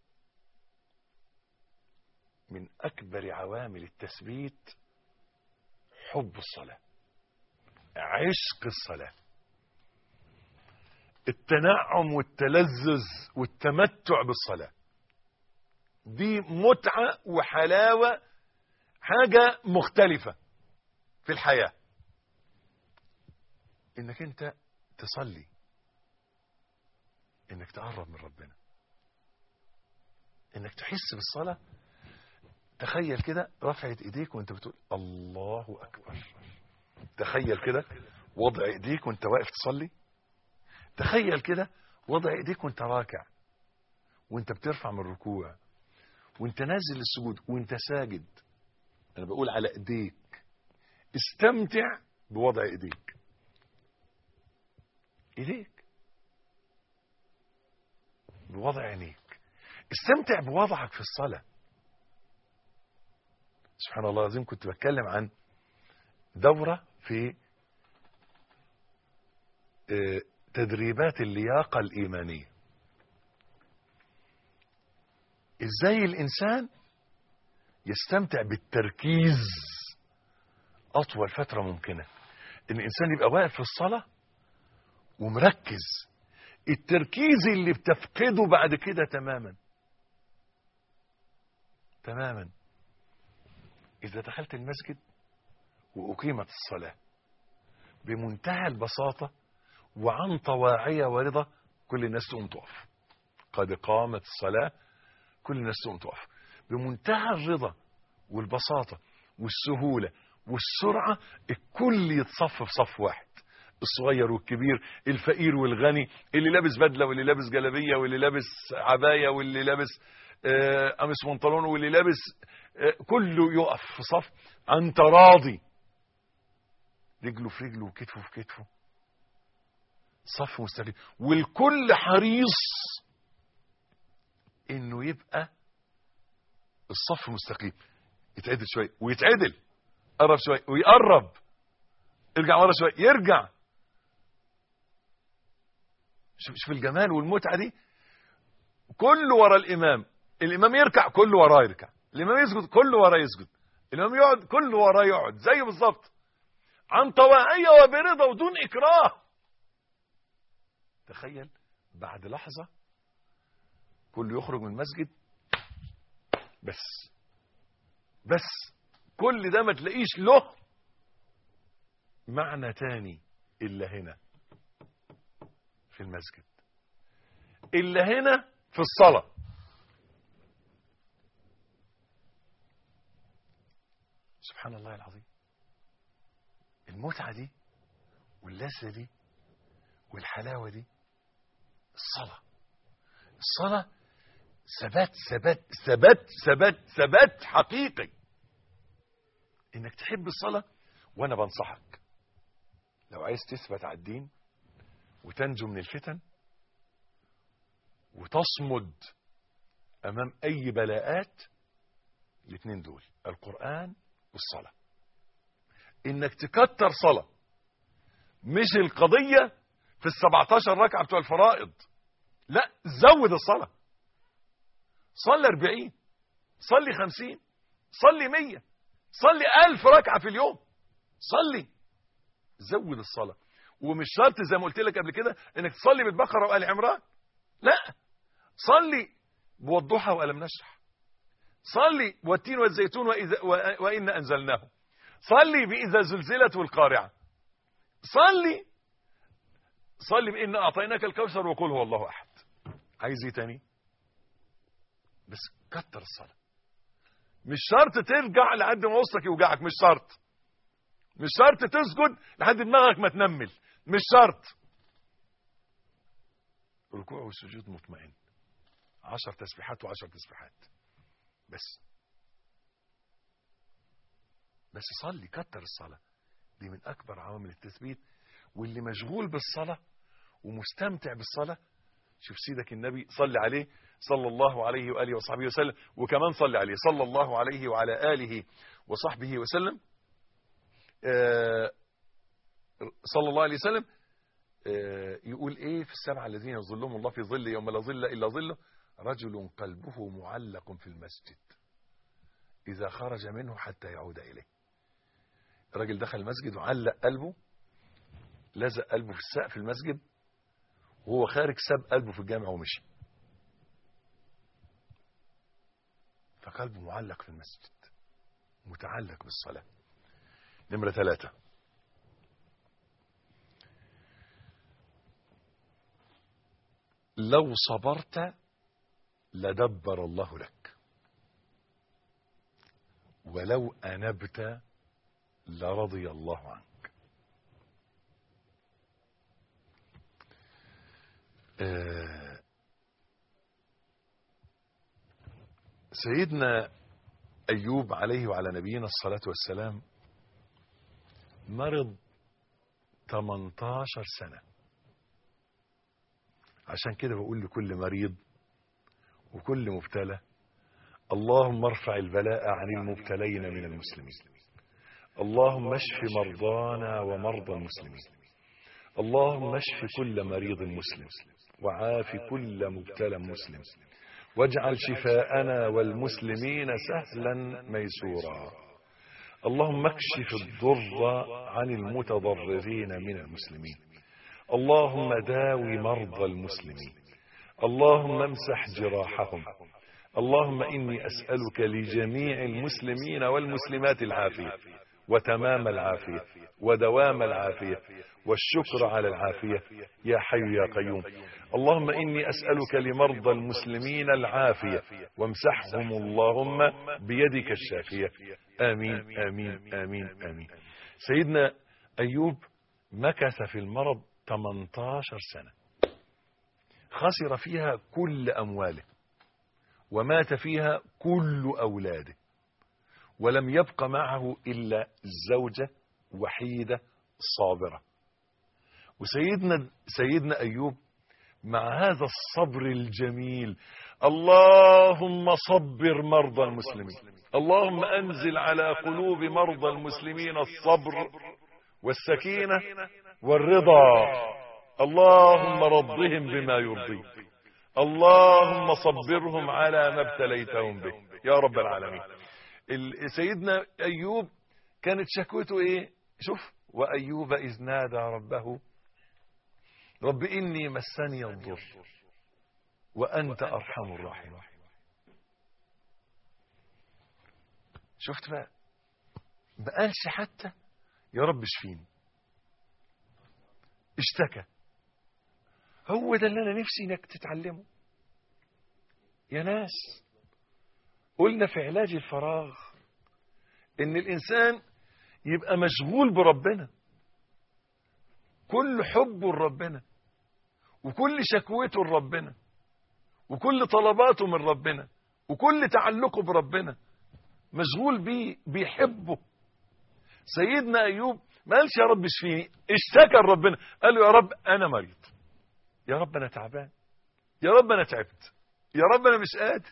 من أكبر عوامل التثبيت حب الصلاة عشق الصلاة التنعم والتلذذ والتمتع بالصلاة دي متعة وحلاوة حاجة مختلفة في الحياة انك انت تصلي انك تقرب من ربنا انك تحس بالصلاة تخيل كده رفعت ايديك وانت بتقول الله اكبر تخيل كده وضع ايديك وانت واقف تصلي تخيل كده وضع ايديك وانت راكع وانت بترفع من الركوع وانت نازل للسجود وانت ساجد انا بقول على ايديك استمتع بوضع ايديك ايديك بوضع عينيك استمتع بوضعك في الصلاة سبحان الله العظيم كنت بتكلم عن دورة في آه، تدريبات اللياقة الإيمانية إزاي الإنسان يستمتع بالتركيز أطول فترة ممكنة إن الإنسان يبقى واقف في الصلاة ومركز التركيز اللي بتفقده بعد كده تماما تماما إذا دخلت المسجد وأقيمت الصلاة بمنتهى البساطة وعن طواعية ورضا كل الناس تقوم تقف قد قامت الصلاة كل الناس تقوم تقف بمنتهى الرضا والبساطة والسهولة والسرعة الكل يتصف في صف واحد الصغير والكبير الفقير والغني اللي لابس بدلة واللي لابس جلابية واللي لابس عباية واللي لابس آه، قميص بنطلون واللي لابس آه، كله يقف في صف عن تراضي رجله في رجله وكتفه في كتفه صف مستقيم والكل حريص انه يبقى الصف مستقيم يتعدل شويه ويتعدل قرب شويه ويقرب ارجع ورا شويه يرجع شوف شوف الجمال والمتعه دي كله ورا الامام الامام يركع كله وراه يركع الامام يسجد كله وراه يسجد الامام يقعد كله وراه يقعد زيه بالظبط عن طواعيه وبرضا ودون اكراه تخيل بعد لحظه كله يخرج من المسجد بس بس كل ده ما تلاقيش له معنى تاني الا هنا في المسجد الا هنا في الصلاه سبحان الله العظيم المتعه دي واللذه دي والحلاوه دي الصلاه الصلاه ثبات ثبات ثبات ثبات ثبات حقيقي انك تحب الصلاه وانا بنصحك لو عايز تثبت على الدين وتنجو من الفتن وتصمد امام اي بلاءات الاثنين دول القران والصلاه انك تكتر صلاه مش القضيه في ال 17 ركعه بتوع الفرائض لا زود الصلاه صلي 40 صلي 50 صلي 100 صلي 1000 ركعه في اليوم صلي زود الصلاة ومش شرط زي ما قلت لك قبل كده انك تصلي بالبقرة وآل عمران لا صلي بوضحها وألم نشرح صلي والتين والزيتون وإذا و- وإن أنزلناه صلي بإذا زلزلت والقارعة صلي صلي بإن أعطيناك الكوثر وقل هو الله أحد عايز ايه تاني بس كتر الصلاة مش شرط ترجع لحد ما وسطك يوجعك مش شرط مش شرط تسجد لحد دماغك ما تنمل مش شرط ركوع والسجود مطمئن عشر تسبيحات وعشر تسبيحات بس بس صلي كتر الصلاة دي من أكبر عوامل التثبيت واللي مشغول بالصلاة ومستمتع بالصلاة شوف سيدك النبي صلي عليه صلى الله عليه وآله وصحبه وسلم وكمان صلي عليه صلى الله عليه وعلى آله وصحبه وسلم آه، صلى الله عليه وسلم آه، يقول ايه في السبعة الذين يظلهم الله في ظل يوم لا ظل إلا ظله رجل قلبه معلق في المسجد إذا خرج منه حتى يعود إليه الراجل دخل المسجد وعلق قلبه لزق قلبه في السقف المسجد وهو خارج ساب قلبه في الجامع ومشي فقلبه معلق في المسجد متعلق بالصلاة نمرة ثلاثة لو صبرت لدبر الله لك ولو أنبت لرضي الله عنك آه، سيدنا أيوب عليه وعلى نبينا الصلاة والسلام مرض 18 سنة عشان كده بقول لكل مريض وكل مبتلى اللهم ارفع البلاء عن المبتلين من المسلمين اللهم اشف مرضانا ومرضى المسلمين اللهم اشف كل مريض مسلم وعاف كل مبتلى مسلم واجعل شفاءنا والمسلمين سهلا ميسورا اللهم اكشف الضر عن المتضررين من المسلمين اللهم داوي مرضى المسلمين اللهم امسح جراحهم اللهم إني أسألك لجميع المسلمين والمسلمات العافية وتمام العافية ودوام العافية والشكر على العافية يا حي يا قيوم اللهم إني أسألك لمرضى المسلمين العافية وامسحهم اللهم بيدك الشافية آمين آمين آمين آمين سيدنا أيوب مكث في المرض 18 سنة خسر فيها كل أمواله ومات فيها كل أولاده ولم يبق معه إلا زوجة وحيدة صابرة وسيدنا سيدنا أيوب مع هذا الصبر الجميل اللهم صبر مرضى المسلمين اللهم أنزل على قلوب مرضى المسلمين الصبر والسكينة والرضا اللهم رضهم بما يرضيك اللهم صبرهم على ما ابتليتهم به يا رب العالمين ال- سيدنا أيوب كانت شكوته ايه شوف وأيوب إذ نادى ربه رب إني مسني الضر وأنت أرحم الراحمين شفت بقى ما قالش حتى يا رب اشفيني اشتكى هو ده اللي انا نفسي انك تتعلمه يا ناس قلنا في علاج الفراغ ان الانسان يبقى مشغول بربنا كل حبه لربنا وكل شكوته لربنا وكل طلباته من ربنا وكل تعلقه بربنا مشغول بيه بيحبه سيدنا ايوب ما قالش يا رب اشفيني اشتكى لربنا قال له يا رب انا مريض يا رب انا تعبان يا رب انا تعبت يا رب انا مش قادر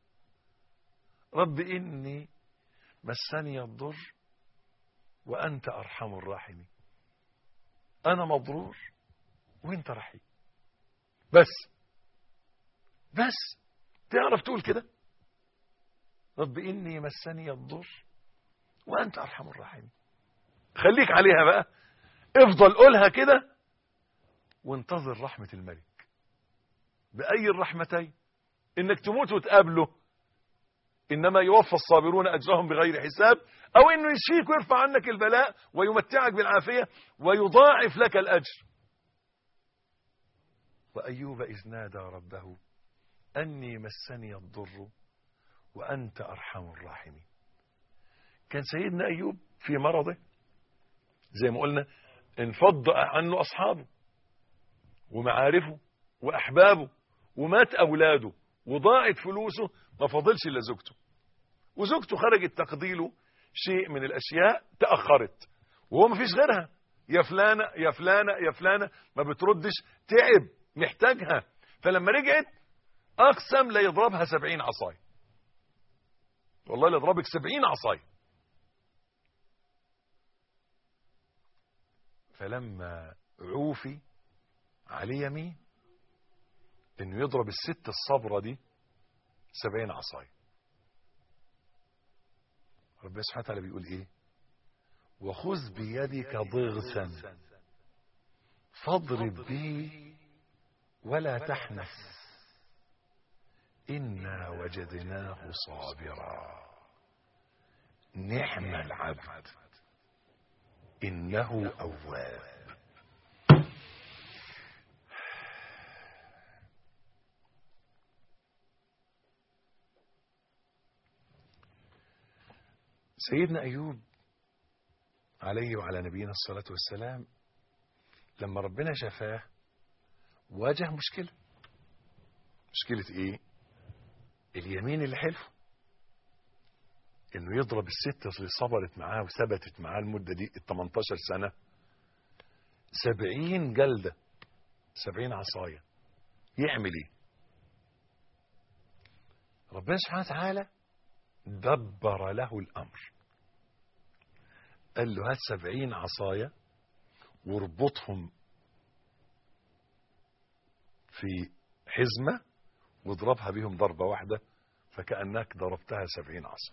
رب اني مسني الضر وانت ارحم الراحمين انا مضرور وانت رحيم بس بس تعرف تقول كده رب اني مسني الضر وانت ارحم الراحمين خليك عليها بقى افضل قولها كده وانتظر رحمة الملك بأي الرحمتين انك تموت وتقابله انما يوفى الصابرون اجرهم بغير حساب او انه يشفيك ويرفع عنك البلاء ويمتعك بالعافية ويضاعف لك الاجر وايوب اذ نادى ربه اني مسني الضر وانت ارحم الراحمين كان سيدنا ايوب في مرضه زي ما قلنا انفض عنه اصحابه ومعارفه واحبابه ومات اولاده وضاعت فلوسه ما فاضلش الا زوجته وزوجته خرجت تقضي له شيء من الاشياء تاخرت وهو ما فيش غيرها يا فلانه يا فلانه يا فلانه ما بتردش تعب محتاجها فلما رجعت اقسم لا يضربها سبعين عصايه والله لا يضربك سبعين عصايه فلما عوفي عليه يمين انه يضرب الست الصبرة دي سبعين عصاية ربنا سبحانه وتعالى بيقول ايه وخذ بيدك ضغثا فاضرب به ولا تحنث إنا وجدناه صابرا نعم العبد إنه أواب سيدنا أيوب عليه وعلى نبينا الصلاة والسلام لما ربنا شفاه واجه مشكلة مشكلة ايه اليمين اللي حلفه انه يضرب الست اللي صبرت معاه وثبتت معاه المدة دي ال 18 سنة 70 جلدة 70 عصاية يعمل ايه ربنا سبحانه وتعالى دبر له الامر قال له هات 70 عصاية واربطهم في حزمة واضربها بهم ضربة واحدة فكأنك ضربتها سبعين عصا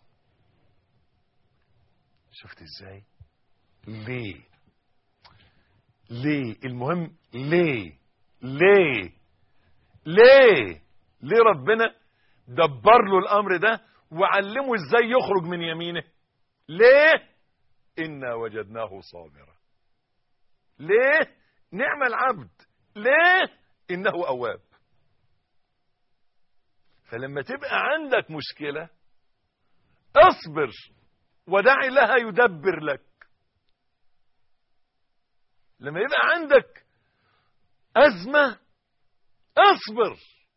شفت ازاي ليه ليه المهم ليه ليه ليه ليه ربنا دبر له الامر ده وعلمه ازاي يخرج من يمينه ليه انا وجدناه صابرا ليه نعم العبد ليه انه اواب فلما تبقى عندك مشكلة اصبر ودع لها يدبر لك لما يبقى عندك أزمة اصبر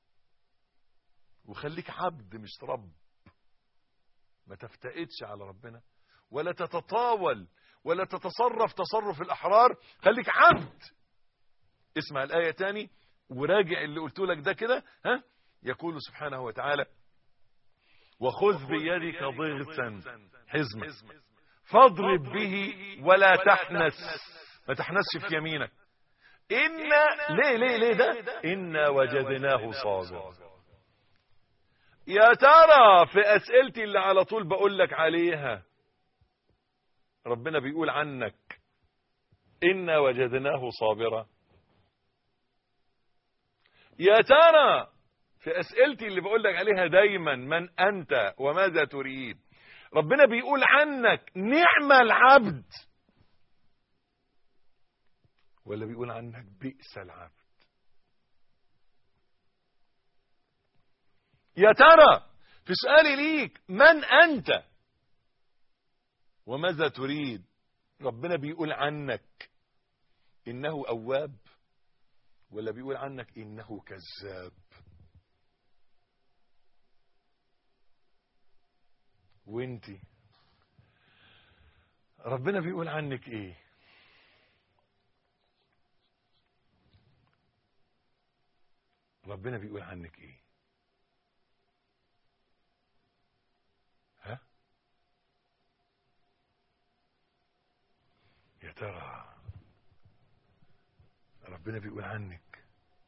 وخليك عبد مش رب ما تفتئتش على ربنا ولا تتطاول ولا تتصرف تصرف الأحرار خليك عبد اسمع الآية تاني وراجع اللي قلت لك ده كده ها يقول سبحانه وتعالى وخذ بيدك ضغثا حزمة فاضرب به ولا تحنس ما تحنسش في يمينك إنا ليه ليه ليه ده إنا وجدناه صابرا يا ترى في أسئلتي اللي على طول بقول لك عليها ربنا بيقول عنك إنا وجدناه صابرا يا ترى في أسئلتي اللي بقول لك عليها دايما من أنت وماذا تريد ربنا بيقول عنك نعم العبد ولا بيقول عنك بئس العبد يا ترى في سؤالي ليك من أنت وماذا تريد ربنا بيقول عنك إنه أواب ولا بيقول عنك إنه كذاب وانتي ربنا بيقول عنك ايه ربنا بيقول عنك ايه ها يا ترى ربنا بيقول عنك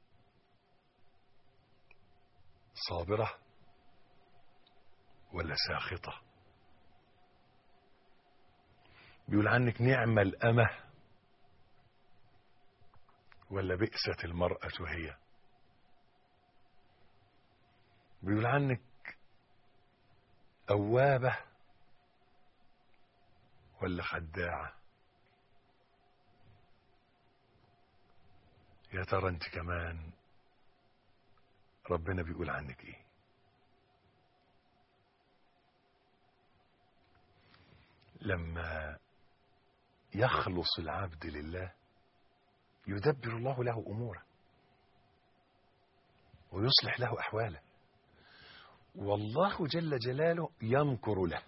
صابرة ولا ساخطة بيقول عنك نعم الأمة ولا بئست المرأة هي بيقول عنك أوابة ولا خداعة يا ترى انت كمان ربنا بيقول عنك ايه لما يخلص العبد لله يدبر الله له اموره ويصلح له احواله والله جل جلاله يمكر له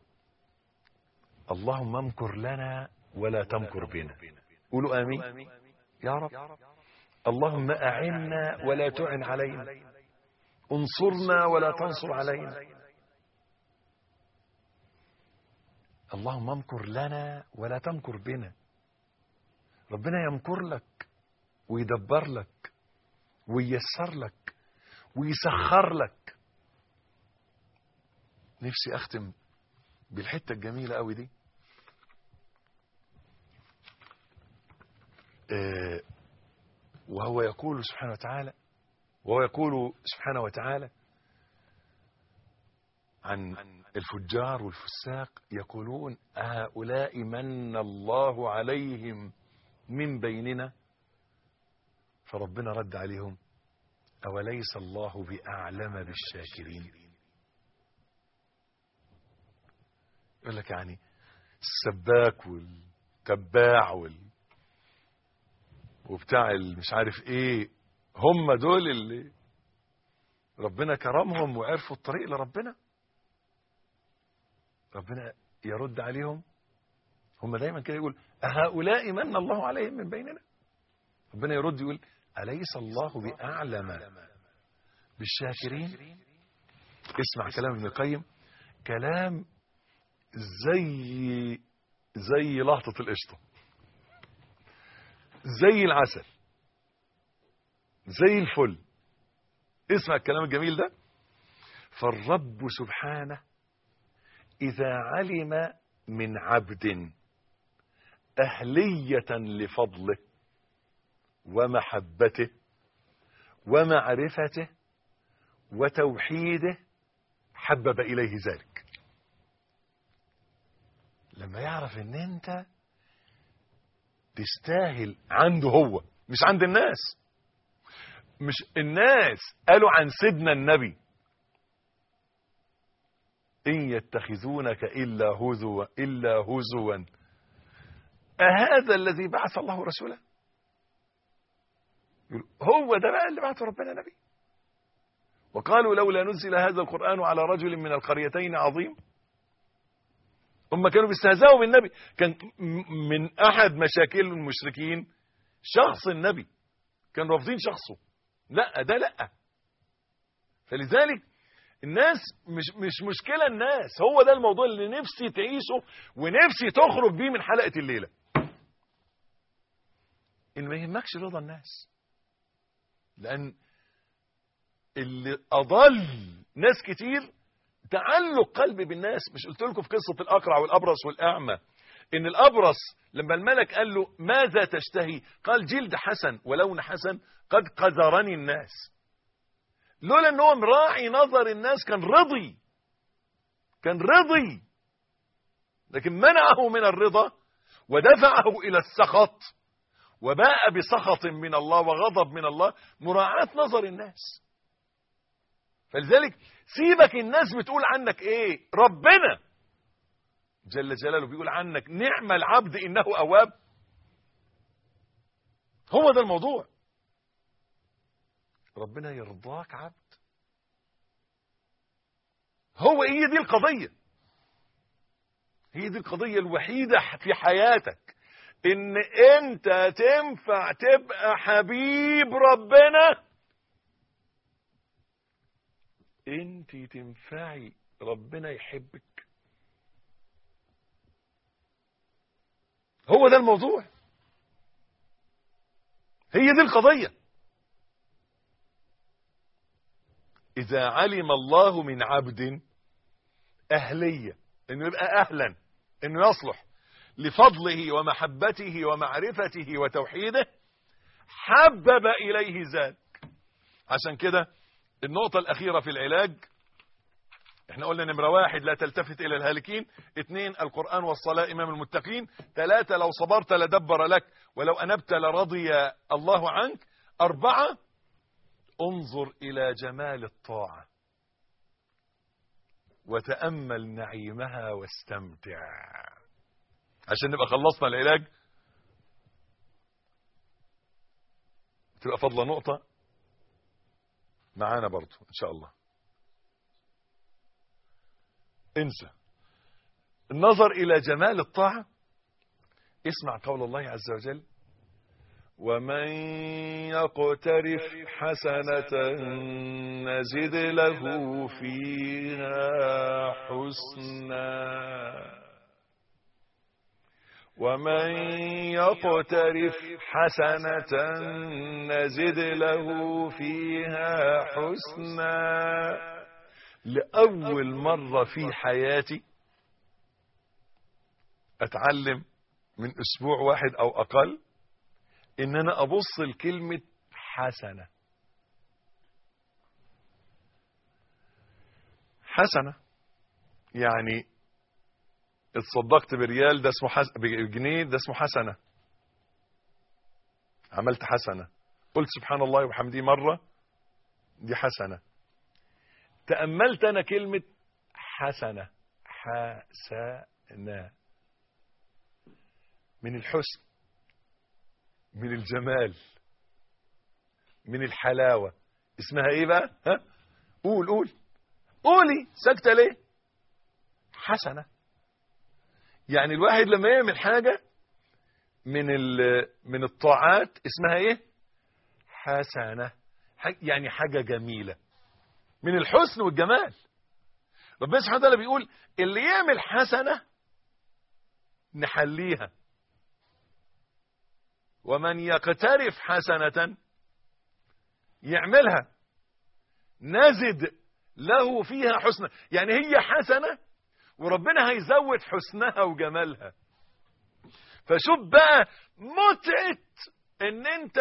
اللهم امكر لنا ولا تمكر بنا قولوا امين يا رب اللهم اعنا ولا تعن علينا انصرنا ولا تنصر علينا اللهم امكر لنا ولا تمكر بنا ربنا يمكر لك ويدبر لك وييسر لك ويسخر لك نفسي اختم بالحته الجميله قوي دي آه وهو يقول سبحانه وتعالى وهو يقول سبحانه وتعالى عن الفجار والفساق يقولون هؤلاء من الله عليهم من بيننا فربنا رد عليهم أوليس الله بأعلم بالشاكرين يقول لك يعني السباك والتباع وال وبتاع مش عارف ايه هم دول اللي ربنا كرمهم وعرفوا الطريق لربنا ربنا يرد عليهم هم دايما كده يقول هؤلاء من الله عليهم من بيننا ربنا يرد يقول أليس الله بأعلم بالشاكرين اسمع كلام ابن القيم كلام زي زي لهطة القشطة زي العسل زي الفل اسمع الكلام الجميل ده فالرب سبحانه إذا علم من عبد أهلية لفضله ومحبته ومعرفته وتوحيده حبب إليه ذلك لما يعرف ان انت تستاهل عنده هو مش عند الناس مش الناس قالوا عن سيدنا النبي إن يتخذونك إلا هزوا إلا هزوا أهذا الذي بعث الله رسوله هو ده بقى اللي بعثه ربنا نبي وقالوا لولا نزل هذا القرآن على رجل من القريتين عظيم هم كانوا بيستهزئوا بالنبي كان من أحد مشاكل المشركين شخص النبي كانوا رافضين شخصه لا ده لا فلذلك الناس مش مش مشكلة الناس هو ده الموضوع اللي نفسي تعيشه ونفسي تخرج بيه من حلقة الليلة ان ما يهمكش رضا الناس لان اللي اضل ناس كتير تعلق قلبي بالناس مش قلت لكم في قصة الاقرع والابرص والاعمى ان الابرص لما الملك قال له ماذا تشتهي قال جلد حسن ولون حسن قد قذرني الناس لولا ان هو مراعي نظر الناس كان رضي كان رضي لكن منعه من الرضا ودفعه الى السخط وباء بسخط من الله وغضب من الله مراعاة نظر الناس فلذلك سيبك الناس بتقول عنك ايه ربنا جل جلاله بيقول عنك نعم العبد انه اواب هو ده الموضوع ربنا يرضاك عبد هو هي دي القضية هي دي القضية الوحيدة في حياتك ان انت تنفع تبقى حبيب ربنا انت تنفعي ربنا يحبك هو ده الموضوع هي دي القضيه إذا علم الله من عبد أهلية إنه يبقى أهلا إنه يصلح لفضله ومحبته ومعرفته وتوحيده حبب إليه ذلك عشان كده النقطة الأخيرة في العلاج احنا قلنا نمرة واحد لا تلتفت إلى الهالكين اثنين القرآن والصلاة إمام المتقين ثلاثة لو صبرت لدبر لك ولو أنبت لرضي الله عنك أربعة انظر إلى جمال الطاعة وتأمل نعيمها واستمتع عشان نبقى خلصنا العلاج تبقى فضلة نقطة معانا برضو إن شاء الله انسى النظر إلى جمال الطاعة اسمع قول الله عز وجل ومن يقترف حسنة نزد له فيها حسنا ومن يقترف حسنة نزد له فيها حسنا لأول مرة في حياتي أتعلم من أسبوع واحد أو أقل إن أنا أبص لكلمة حسنة حسنة يعني اتصدقت بريال ده اسمه حس... بجنيه ده اسمه حسنة عملت حسنة قلت سبحان الله وبحمده مرة دي حسنة تأملت أنا كلمة حسنة حسنة من الحسن من الجمال من الحلاوة اسمها ايه بقى ها قول قول قولي ساكتة ليه حسنة يعني الواحد لما يعمل حاجة من من الطاعات اسمها ايه حسنة يعني حاجة جميلة من الحسن والجمال ربنا سبحانه وتعالى بيقول اللي يعمل حسنة نحليها ومن يقترف حسنة يعملها نزد له فيها حسنة يعني هي حسنة وربنا هيزود حسنها وجمالها فشوف بقى متعة ان انت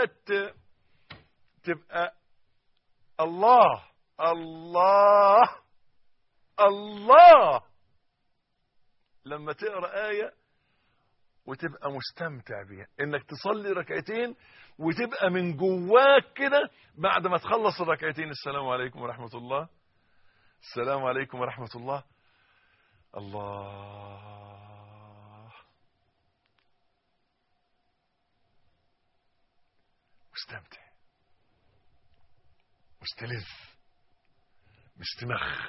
تبقى الله الله الله لما تقرا ايه وتبقى مستمتع بيها انك تصلي ركعتين وتبقى من جواك كده بعد ما تخلص الركعتين السلام عليكم ورحمه الله السلام عليكم ورحمه الله الله مستمتع مستلذ مستمخ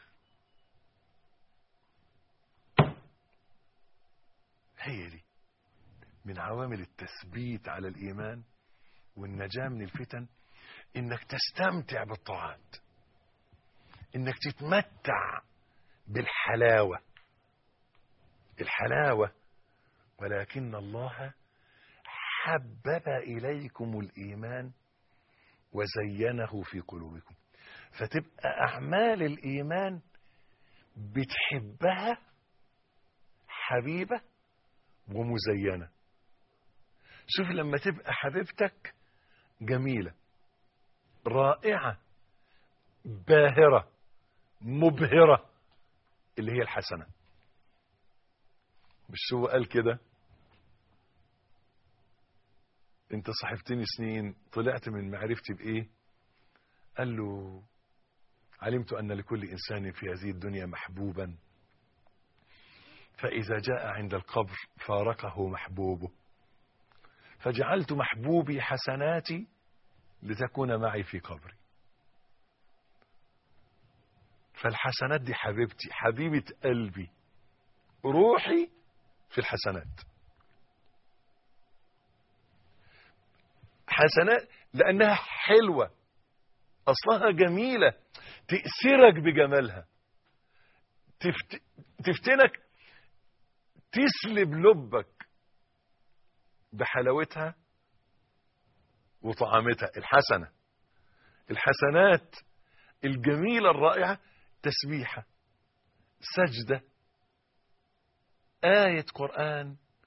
هي دي من عوامل التثبيت على الإيمان والنجاة من الفتن إنك تستمتع بالطاعات إنك تتمتع بالحلاوة الحلاوة ولكن الله حبب إليكم الإيمان وزينه في قلوبكم فتبقى أعمال الإيمان بتحبها حبيبة ومزينة شوف لما تبقى حبيبتك جميلة رائعة باهرة مبهرة اللي هي الحسنة مش هو قال كده انت صاحبتني سنين طلعت من معرفتي بايه قال له علمت ان لكل انسان في هذه الدنيا محبوبا فاذا جاء عند القبر فارقه محبوبه فجعلت محبوبي حسناتي لتكون معي في قبري فالحسنات دي حبيبتي حبيبة قلبي روحي في الحسنات حسنات لأنها حلوة أصلها جميلة تأثرك بجمالها تفت... تفتنك تسلب لبك بحلاوتها وطعامتها الحسنة الحسنات الجميلة الرائعة تسبيحة سجدة آية قرآن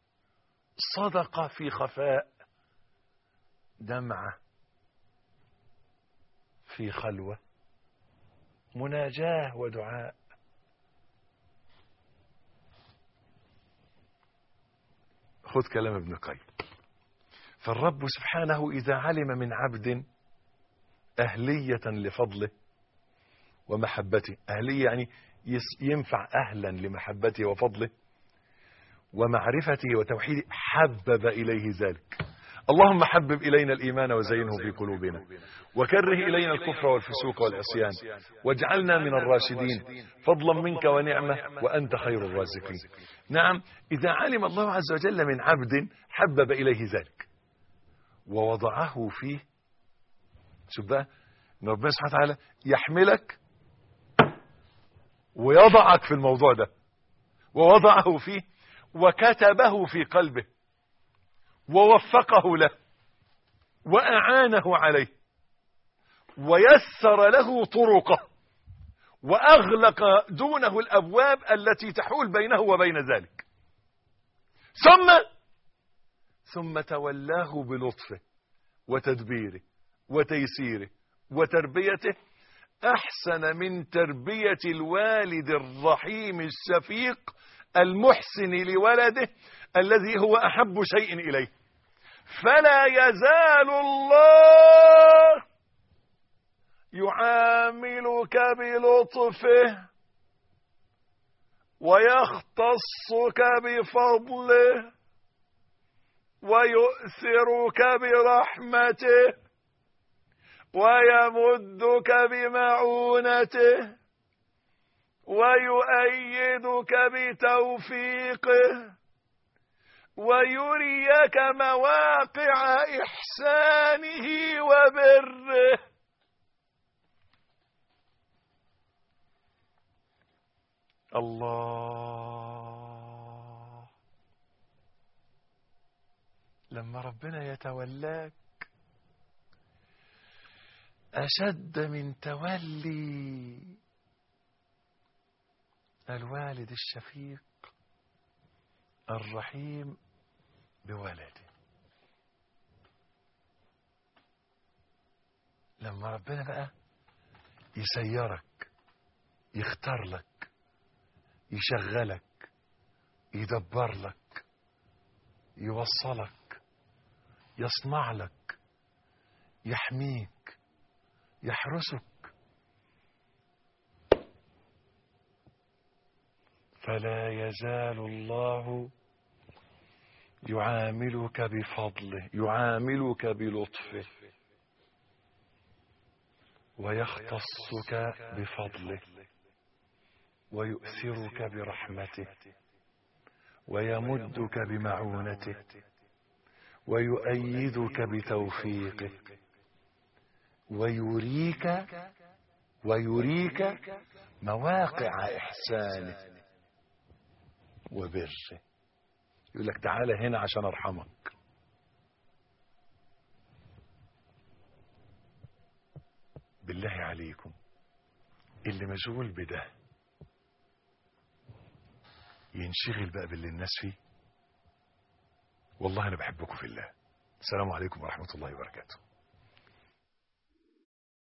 صدقة في خفاء دمعة في خلوة مناجاة ودعاء خذ كلام ابن القيم فالرب سبحانه إذا علم من عبد أهلية لفضله ومحبته أهلية يعني يس- ينفع أهلا لمحبته وفضله ومعرفته وتوحيده حبب إليه ذلك اللهم حبب إلينا الإيمان وزينه في قلوبنا وكره إلينا الكفر والفسوق والعصيان واجعلنا من الراشدين فضلا منك ونعمة وأنت خير الرازقين نعم إذا علم الله عز وجل من عبد حبب إليه ذلك ووضعه فيه شوف بقى ان ربنا سبحانه وتعالى يحملك ويضعك في الموضوع ده ووضعه فيه وكتبه في قلبه ووفقه له وأعانه عليه ويسر له طرقه وأغلق دونه الأبواب التي تحول بينه وبين ذلك ثم ثم تولاه بلطفه وتدبيره وتيسيره وتربيته أحسن من تربية الوالد الرحيم الشفيق المحسن لولده الذي هو أحب شيء إليه فلا يزال الله يعاملك بلطفه ويختصك بفضله ويؤثرك برحمته ويمدك بمعونته ويؤيدك بتوفيقه ويريك مواقع إحسانه وبره الله لما ربنا يتولاك أشد من تولي الوالد الشفيق الرحيم بولده لما ربنا بقى يسيرك يختار لك يشغلك يدبر لك يوصلك يصنع لك يحميك يحرسك فلا يزال الله يعاملك بفضله يعاملك بلطفه ويختصك بفضله ويؤثرك برحمته ويمدك بمعونته ويؤيدك بتوفيقه ويريك ويريك مواقع إحسانه وبره يقول لك تعالى هنا عشان أرحمك بالله عليكم اللي مشغول بده ينشغل بقى باللي الناس فيه والله أنا بحبكم في الله السلام عليكم ورحمة الله وبركاته